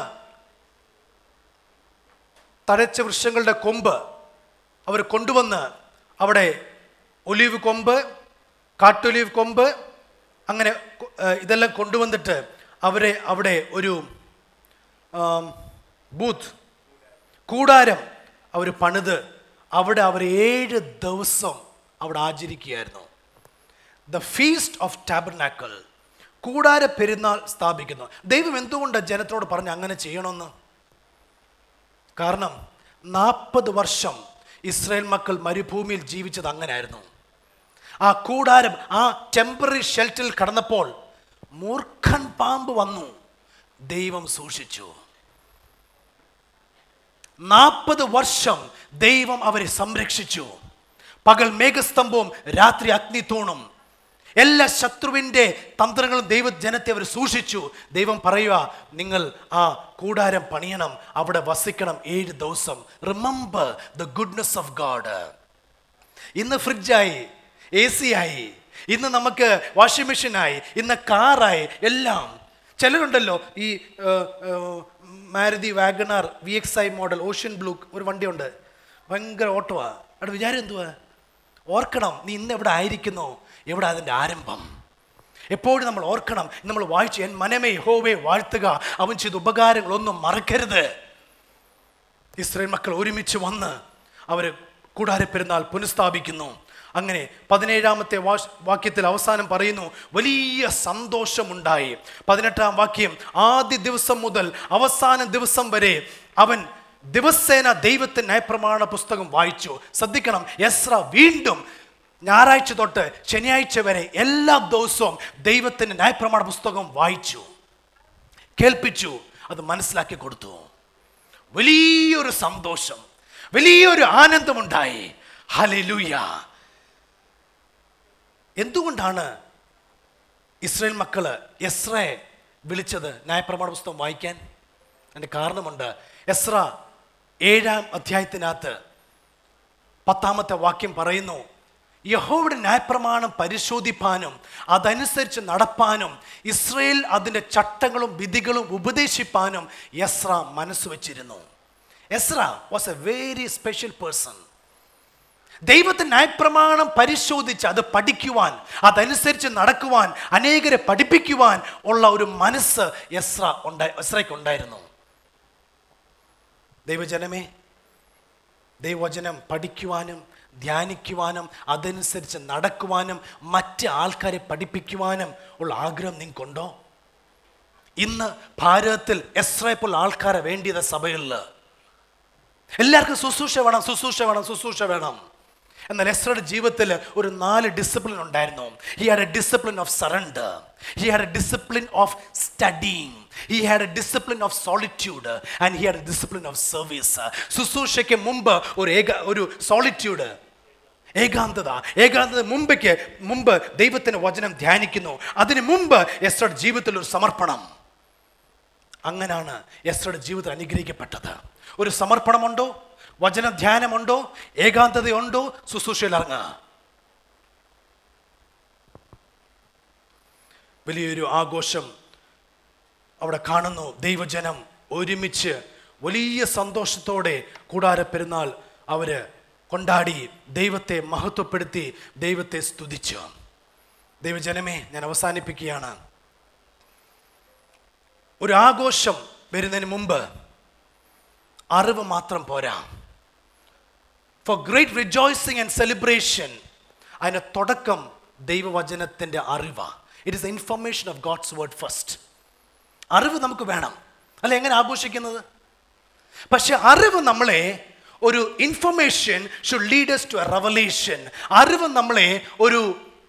തഴച്ച വൃക്ഷങ്ങളുടെ കൊമ്പ് അവർ കൊണ്ടുവന്ന് അവിടെ ഒലീവ് കൊമ്പ് കാട്ടൊലീവ് കൊമ്പ് അങ്ങനെ കൊ- ഏർ ഇതെല്ലാം കൊണ്ടുവന്നിട്ട് അവരെ അവിടെ ഒരു ആം, ബൂത്ത് കൂടാരം അവർ പണിത് അവിടെ അവർ ഏഴ് ദിവസം അവിടെ ആചരിക്കുകയായിരുന്നു ദ ഫീസ്റ്റ് ഓഫ് ടാബർനാക്കിൾ കൂടാര പെരുന്നാൾ സ്ഥാപിക്കുന്നു ദൈവം എന്തുകൊണ്ടാണ് ജനത്തോട് പറഞ്ഞ് അങ്ങനെ ചെയ്യണമെന്ന് കാരണം നാൽപ്പത് വർഷം ഇസ്രായേൽ മക്കൾ മരുഭൂമിയിൽ ജീവിച്ചത് അങ്ങനെയായിരുന്നു ആ കൂടാരം ആ ടെമ്പററി ഷെൽറ്റിൽ കടന്നപ്പോൾ മൂർഖൻ പാമ്പ് വന്നു ദൈവം സൂക്ഷിച്ചു നാൽപ്പത് വർഷം ദൈവം അവരെ സംരക്ഷിച്ചു പകൽ മേഘസ്തംഭവും രാത്രി അഗ്നിത്തൂണും എല്ലാ ശത്രുവിൻ്റെ തന്ത്രങ്ങളും ദൈവ ജനത്തെ അവർ സൂക്ഷിച്ചു ദൈവം പറയുക നിങ്ങൾ ആ കൂടാരം പണിയണം അവിടെ വസിക്കണം ഏഴ് ദിവസം remember the goodness of God ഇന്ന് ഫ്രിഡ്ജായി എ സി ആയി ഇന്ന് നമുക്ക് വാഷിംഗ് മെഷീനായി ഇന്ന് കാറായി എല്ലാം ചിലരുണ്ടല്ലോ ഈ ഏർ, ഏർ, Maruti WagonR V X I model ocean blue ഒരു വണ്ടിയുണ്ട് ഭയങ്കര ഓട്ടമാ അവിടെ വിചാരം എന്തുവാ ഓർക്കണം നീ ഇന്ന് എവിടെ ആയിരിക്കുന്നു എവിടെ അതിൻ്റെ ആരംഭം എപ്പോഴും നമ്മൾ ഓർക്കണം നമ്മൾ വായിച്ചു എൻ മനമേ ഹോവേ വാഴ്ത്തുക അവൻ ചെയ്ത ഉപകാരങ്ങളൊന്നും മറക്കരുത് ഇസ്രായേൽ മക്കൾ ഒരുമിച്ച് വന്ന് അവർ കൂടാര പെരുന്നാൾ പുനഃസ്ഥാപിക്കുന്നു അങ്ങനെ പതിനേഴാമത്തെ വാഷ് വാക്യത്തിൽ അവസാനം പറയുന്നു വലിയ സന്തോഷമുണ്ടായി പതിനെട്ടാം വാക്യം ആദ്യ ദിവസം മുതൽ അവസാന ദിവസം വരെ അവൻ ദിവസേന ദൈവത്തിന് ന്യായപ്രമാണ പുസ്തകം വായിച്ചു ശ്രദ്ധിക്കണം എസ്ര വീണ്ടും ഞായറാഴ്ച തൊട്ട് ശനിയാഴ്ച വരെ എല്ലാ ദിവസവും ദൈവത്തിന് ന്യായപ്രമാണ പുസ്തകം വായിച്ചു കേൾപ്പിച്ചു അത് മനസ്സിലാക്കി കൊടുത്തു വലിയൊരു സന്തോഷം വലിയൊരു ആനന്ദമുണ്ടായി ഹലലൂയ എന്തുകൊണ്ടാണ് ഇസ്രായേൽ മക്കള് എസ്രയെ വിളിച്ചത് ന്യായപ്രമാണ പുസ്തകം വായിക്കാൻ അതിൻ്റെ കാരണമുണ്ട് എസ്ര ഏഴാം അധ്യായത്തിനകത്ത് പത്താമത്തെ വാക്യം പറയുന്നു യഹോയുടെ ന്യായപ്രമാണം പരിശോധിപ്പാനും അതനുസരിച്ച് നടപ്പാനും ഇസ്രയേൽ അതിൻ്റെ ചട്ടങ്ങളും വിധികളും ഉപദേശിപ്പാനും എസ്ര മനസ്സ് വച്ചിരുന്നു Ezra was a very special person ദൈവത്തിന്റെ ന്യായപ്രമാണം പരിശോധിച്ച് അത് പഠിക്കുവാൻ അതനുസരിച്ച് നടക്കുവാൻ അനേകരെ പഠിപ്പിക്കുവാൻ ഉള്ള ഒരു മനസ്സ് എസ്ര ഉണ്ടായി എസ്രയ്ക്ക് ഉണ്ടായിരുന്നു ദൈവജനമേ ദൈവവചനം പഠിക്കുവാനും ധ്യാനിക്കുവാനും അതനുസരിച്ച് നടക്കുവാനും മറ്റ് ആൾക്കാരെ പഠിപ്പിക്കുവാനും ഉള്ള ആഗ്രഹം നിങ്ങൾക്കുണ്ടോ ഇന്ന് ഭാരതത്തിൽ എസ്രയെ പോലെ ആൾക്കാരെ വേണ്ടിയത് സഭകളിൽ എല്ലാവർക്കും ശുശ്രൂഷ വേണം ശുശ്രൂഷ വേണം ശുശ്രൂഷ വേണം എന്നാൽ എസ്രയുടെ ജീവിതത്തിൽ ഒരു നാല് ഡിസിപ്ലിൻ ഉണ്ടായിരുന്നു he had a discipline of surrender he had a discipline of studying he had a discipline of solitude and he had a discipline of service ശുശ്രൂഷയ്ക്ക് മുമ്പ് ഒരു ഏക ഒരു സോളിറ്റ്യൂഡ് ഏകാന്തത ഏകാന്തത മുമ്പേക്ക് മുമ്പ് ദൈവത്തിന്റെ വചനം ധ്യാനിക്കുന്നു അതിന് മുമ്പ് എസ്രയുടെ ജീവിതത്തിൽ ഒരു സമർപ്പണം അങ്ങനാണ് എസ്രയുടെ ജീവിതത്തിൽ അനുഗ്രഹിക്കപ്പെട്ടത് ഒരു സമർപ്പണമുണ്ടോ വചന ധ്യാനമുണ്ടോ ഏകാന്തതയുണ്ടോ ശുശ്രൂഷയിൽ ഇറങ്ങുക വലിയൊരു ആഘോഷം അവിടെ കാണുന്നു ദൈവജനം ഒരുമിച്ച് വലിയ സന്തോഷത്തോടെ കൂടാര പെരുന്നാൾ അവര് കൊണ്ടാടി ദൈവത്തെ മഹത്വപ്പെടുത്തി ദൈവത്തെ സ്തുതിച്ചു ദൈവജനമേ ഞാൻ അവസാനിപ്പിക്കുകയാണ് ഒരു ആഘോഷം വരുന്നതിന് മുമ്പ് അറിവ് മാത്രം പോരാ for great rejoicing and celebration അതിൻ്റെ തുടക്കം ദൈവവചനത്തിൻ്റെ അറിവാ it is information of God's word first അറിവ് നമുക്ക് വേണം അല്ല എങ്ങനെ ആഘോഷിക്കുന്നത് പക്ഷെ അറിവ് നമ്മളെ ഒരു information should lead us to a revelation അറിവ് നമ്മളെ ഒരു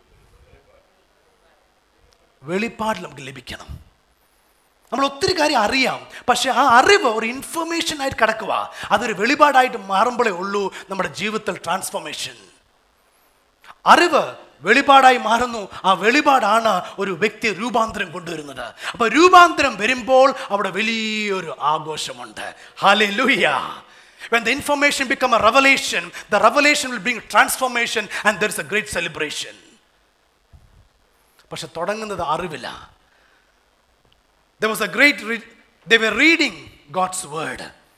വെളിപ്പാട് നമുക്ക് ലഭിക്കണം നമ്മൾ ഒത്തിരി കാര്യം അറിയാം പക്ഷെ ആ അറിവ് ഒരു ഇൻഫർമേഷൻ ആയിട്ട് കിടക്കുക അതൊരു വെളിപാടായിട്ട് മാറുമ്പോഴേ ഉള്ളൂ നമ്മുടെ ജീവിതത്തിൽ ട്രാൻസ്ഫോർമേഷൻ അറിവ് വെളിപാടായി മാറുന്നു ആ വെളിപാടാണ് ഒരു വ്യക്തി രൂപാന്തരം കൊണ്ടുവരുന്നത് അപ്പൊ രൂപാന്തരം വരുമ്പോൾ അവിടെ വലിയൊരു ആഘോഷമുണ്ട് ഹാലൂയ When the information become a revelation, the revelation will bring transformation and there is a great celebration. പക്ഷെ തുടങ്ങുന്നത് അറിവില്ല There was a great, re- they were reading God's word.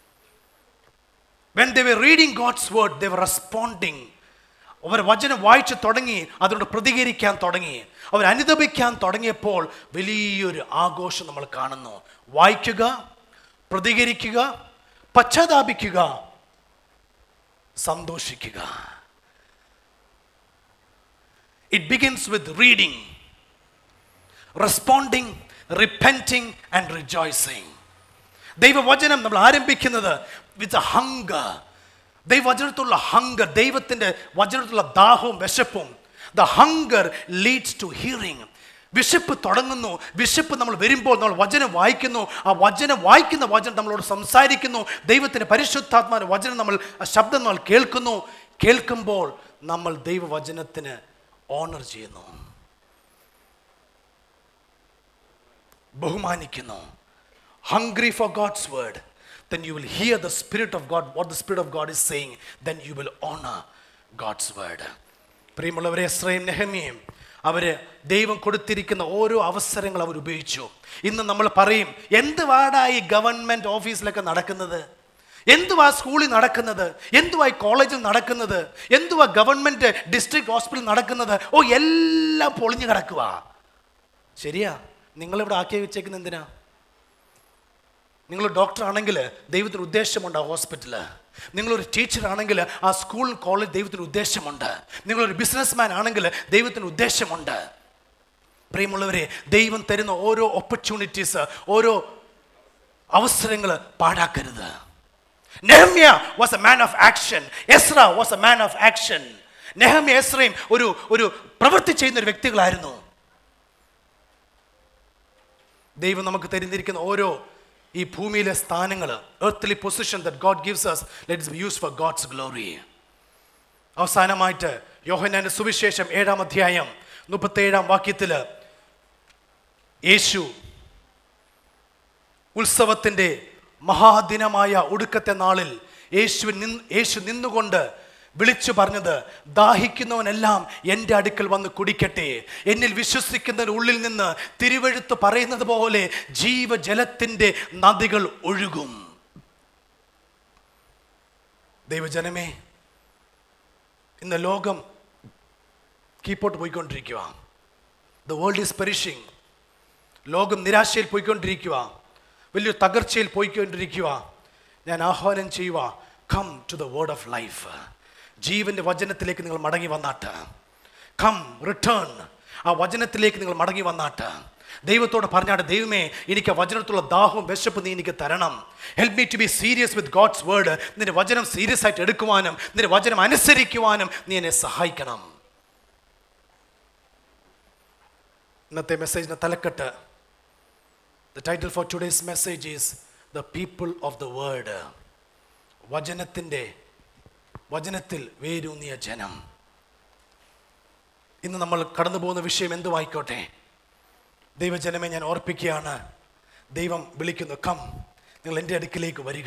When they were reading God's word, they were responding. അവർ വചനം വായിച്ചു തുടങ്ങി അതുകൊണ്ട് പ്രതികരിക്കാൻ തുടങ്ങി അവർ അനുദപിക്കാൻ തുടങ്ങിയപ്പോൾ വലിയൊരു ആഘോഷം നമ്മൾ കാണുന്നു വായിക്കുക പ്രതികരിക്കുക പശ്ചാത്താപിക്കുക സന്തോഷിക്കുക it begins with reading responding repenting and rejoicing ദൈവവചനം നമ്മൾ ആരംഭിക്കുന്നത് വിത്ത് ഹങ്കർ ദൈവവചനത്തുള്ള ഹങ്കർ ദൈവത്തിൻ്റെ വചനത്തുള്ള ദാഹവും വിശപ്പും the hunger leads to hearing വിശപ്പ് തുടങ്ങുന്നു വിശപ്പ് നമ്മൾ വരുമ്പോൾ നമ്മൾ വചനം വായിക്കുന്നു ആ വചനം വായിക്കുന്ന വചനം നമ്മളോട് സംസാരിക്കുന്നു ദൈവത്തിൻ്റെ പരിശുദ്ധാത്മാവിൻ്റെ വചനം നമ്മൾ ആ ശബ്ദം നമ്മൾ കേൾക്കുന്നു കേൾക്കുമ്പോൾ നമ്മൾ ദൈവവചനത്തിന് ഓണർ ചെയ്യുന്നു ബഹുമാനിക്കുന്നു hungry for God's word, then you will hear the Spirit of God, what the Spirit of God is saying, then you will honor God's word. പ്രിയമുള്ളവരെ എസ്രയും നെഹമിയും അവർ ദൈവം കൊടുത്തിരിക്കുന്ന ഓരോ അവസരങ്ങൾ അവർ ഉപയോഗിച്ചു ഇന്ന് നമ്മൾ പറയും എന്തുവാടാ ഈ ഗവൺമെൻറ് ഓഫീസിലൊക്കെ നടക്കുന്നത് എന്തുവാ സ്കൂളിൽ നടക്കുന്നത് എന്തുവാ ഈ കോളേജിൽ നടക്കുന്നത് എന്തുവാ ഗവൺമെൻറ് ഡിസ്ട്രിക്ട് ഹോസ്പിറ്റൽ നടക്കുന്നത് ഓ എല്ലാം പൊളിഞ്ഞു കിടക്കുക ശരിയാ നിങ്ങളിവിടെ ആക്കി വെച്ചേക്കുന്ന എന്തിനാ നിങ്ങൾ ഡോക്ടർ ആണെങ്കിൽ ദൈവത്തിന് ഉദ്ദേശമുണ്ട് ആ ഹോസ്പിറ്റല് നിങ്ങളൊരു ടീച്ചർ ആണെങ്കിൽ ആ സ്കൂൾ കോളേജ് ദൈവത്തിന് ഉദ്ദേശമുണ്ട് നിങ്ങളൊരു ബിസിനസ്മാൻ ആണെങ്കിൽ ദൈവത്തിന് ഉദ്ദേശമുണ്ട് പ്രിയമുള്ളവരെ ദൈവം തരുന്ന ഓരോ ഓപ്പർച്യൂണിറ്റീസ് ഓരോ അവസരങ്ങൾ പാഴാക്കരുത് Nehemiah was a man of action Ezra was a man of action Nehemiah എസ്രയും ഒരു ഒരു പ്രവൃത്തി ചെയ്യുന്ന ഒരു വ്യക്തികളായിരുന്നു ദൈവം നമുക്ക് തരുന്നിരിക്കുന്ന ഓരോ ഈ ഭൂമിയിലെ സ്ഥാനങ്ങൾ earthly position that God gives us let's be use for God's glory അവസാനമായിട്ട് യോഹനാന്റെ സുവിശേഷം ഏഴാം അധ്യായം മുപ്പത്തേഴാം വാക്യത്തിൽ യേശു ഉത്സവത്തിൻ്റെ മഹാദിനമായ ഒടുക്കത്തെ നാളിൽ യേശു നിന്ന് യേശു നിന്നുകൊണ്ട് വിളിച്ചു പറഞ്ഞത് ദാഹിക്കുന്നവനെല്ലാം എൻ്റെ അടുക്കൽ വന്ന് കുടിക്കട്ടെ എന്നിൽ വിശ്വസിക്കുന്നതിന് ഉള്ളിൽ നിന്ന് തിരുവഴുത്ത് പറയുന്നത് പോലെ ജീവജലത്തിൻ്റെ നദികൾ ഒഴുകും ദൈവജനമേ ഇന്ന് ലോകം കീപ്പോട്ട് പോയിക്കൊണ്ടിരിക്കുക ദ വേൾഡ് ഈസ് പെരിഷിങ് ലോകം നിരാശയിൽ പോയിക്കൊണ്ടിരിക്കുക വലിയൊരു തകർച്ചയിൽ പോയിക്കൊണ്ടിരിക്കുക ഞാൻ ആഹ്വാനം ചെയ്യുക come to the word of life ജീവന്റെ വചനത്തിലേക്ക് നിങ്ങൾ മടങ്ങി വന്നാട്ട് കം റിട്ടേൺ ആ വചനത്തിലേക്ക് നിങ്ങൾ മടങ്ങി വന്നാട്ട് ദൈവത്തോട് പറഞ്ഞാട്ട് ദൈവമേ എനിക്ക് ആ വചനത്തുള്ള ദാഹവും വിശപ്പ് നീ എനിക്ക് തരണം help me to be serious with God's word നിന്റെ വചനം സീരിയസ് ആയിട്ട് എടുക്കുവാനും നിന്റെ വചനം അനുസരിക്കുവാനും നീ എന്നെ സഹായിക്കണം ഇന്നത്തെ മെസ്സേജിന് തലക്കെട്ട് the title for today's message is the people of the word വചനത്തിൻ്റെ വചനത്തിൽ വേരൂന്നിയ ജനം ഇന്ന് നമ്മൾ കടന്നു പോകുന്ന വിഷയം എന്തുമായിക്കോട്ടെ ദൈവജനമെ ഞാൻ ഓർപ്പിക്കുകയാണ് ദൈവം വിളിക്കുന്നു കം നിങ്ങൾ എൻ്റെ അടുക്കിലേക്ക് വരിക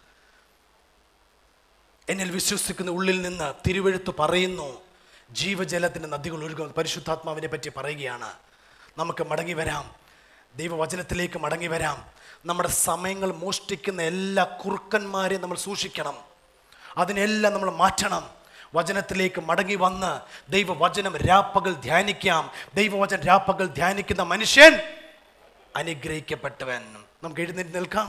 എന്നിൽ വിശ്വസിക്കുന്ന ഉള്ളിൽ നിന്ന് തിരുവഴുത്ത് പറയുന്നു ജീവജലത്തിൻ്റെ നദികൾ ഒഴുകും പരിശുദ്ധാത്മാവിനെ പറ്റി പറയുകയാണ് നമുക്ക് മടങ്ങി വരാം ദൈവവചനത്തിലേക്ക് മടങ്ങി വരാം നമ്മുടെ സമയങ്ങൾ മോഷ്ടിക്കുന്ന എല്ലാ കുറുക്കന്മാരെയും നമ്മൾ സൂക്ഷിക്കണം അതിനെല്ലാം നമ്മൾ മാറ്റണം വചനത്തിലേക്ക് മടങ്ങി വന്ന് ദൈവവചനം രാപ്പകൽ ധ്യാനിക്കാം ദൈവവചനം രാപ്പകൽ ധ്യാനിക്കുന്ന മനുഷ്യൻ അനുഗ്രഹിക്കപ്പെട്ടവൻ നമുക്ക് എഴുന്നേറ്റ് നിൽക്കാം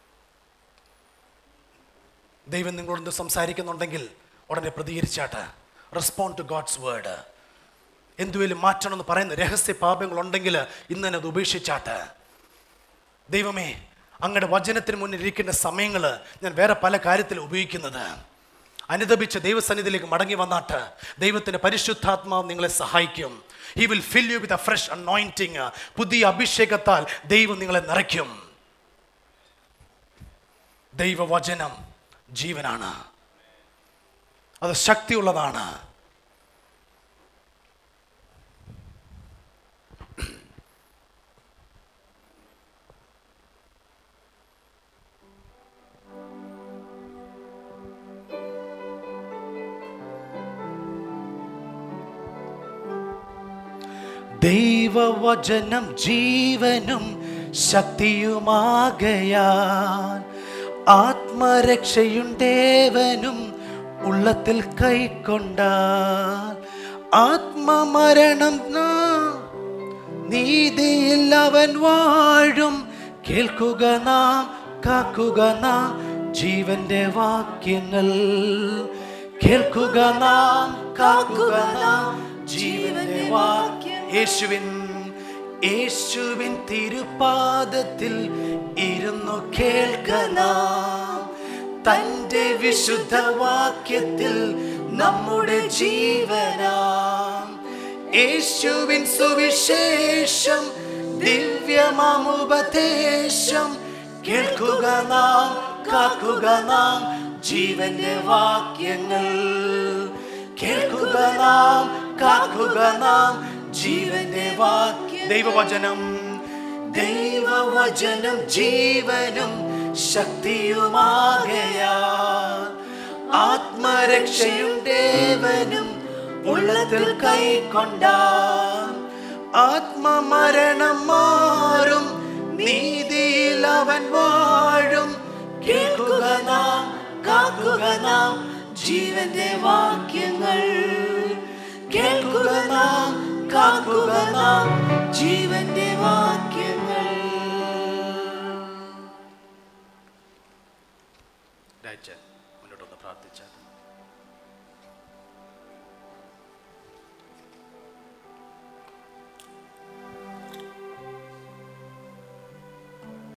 ദൈവം നിങ്ങളോട് സംസാരിക്കുന്നുണ്ടെങ്കിൽ ഉടനെ പ്രതികരിച്ചാട്ട് റെസ്പോണ്ട് ടു ഗോഡ്സ് വേർഡ് എന്തുവേലും മാറ്റണമെന്ന് പറയുന്ന രഹസ്യ പാപങ്ങളുണ്ടെങ്കിൽ ഇന്ന് തന്നെ അത് ഉപേക്ഷിച്ചാട്ട് ദൈവമേ അങ്ങയുടെ വചനത്തിന് മുന്നിൽ ഇരിക്കുന്ന സമയങ്ങൾ ഞാൻ വേറെ പല കാര്യത്തിൽ ഉപയോഗിക്കുന്നത് അനുദപിച്ച് ദൈവസന്നിധിയിലേക്ക് മടങ്ങി വന്നാട്ട് ദൈവത്തിൻ്റെ പരിശുദ്ധാത്മാവ് നിങ്ങളെ സഹായിക്കും he will fill you with a fresh anointing പുതിയ അഭിഷേകത്താൽ ദൈവം നിങ്ങളെ നിറയ്ക്കും ദൈവവചനം ജീവനാണ് അത് ശക്തിയുള്ളതാണ് ദൈവവചനം ജീവനും ശക്തിയുമാകയാൽ ആത്മരക്ഷയുണ്ടേവനും ഉള്ളത്തിൽ കൈക്കൊണ്ടാൽ ആത്മമരണം നാം നീതിയിൽ അവൻ വാഴും കേൾക്കുക നാം കാക്കുക നാം ജീവന്റെ വാക്യങ്ങൾ കേൾക്കുക നാം കാക്കുക നാം ജീവന്റെ വാക്യം യേശുവിൻ യേശുവിൻ തിരുപാദത്തിൽ ഇരുന്നു കേൾക്കണം തന്റെ വിശുദ്ധ വാക്യത്തിൽ നമ്മുടെ ജീവനാം യേശുവിൻ സുവിശേഷം ദിവ്യമാമുപദേശം കേൾക്കുക നാം കാക്കുക നാം ജീവന്റെ വാക്യങ്ങൾ കേൾക്കുക നാം കാക്കുക നാം ജീവന്റെ വാക്യ ദൈവവചനം ദൈവവചനം ജീവനും ശക്തിയുമാകയാ ആത്മരക്ഷയും ദേവനും ഉള്ളത്തിൽ കൈക്കൊണ്ടാൻ ആത്മമരണം മാറും നീതിയിൽ അവൻ വാഴും കേൾക്കുക നാം കാക്കുക നാം ജീവന്റെ വാക്യങ്ങൾ കേൾക്കുക നാം കാക്കുക നാം ജീവന്റെ വാക്യങ്ങൾ മുന്നോട്ടൊന്ന് പ്രാർത്ഥിച്ചാൽ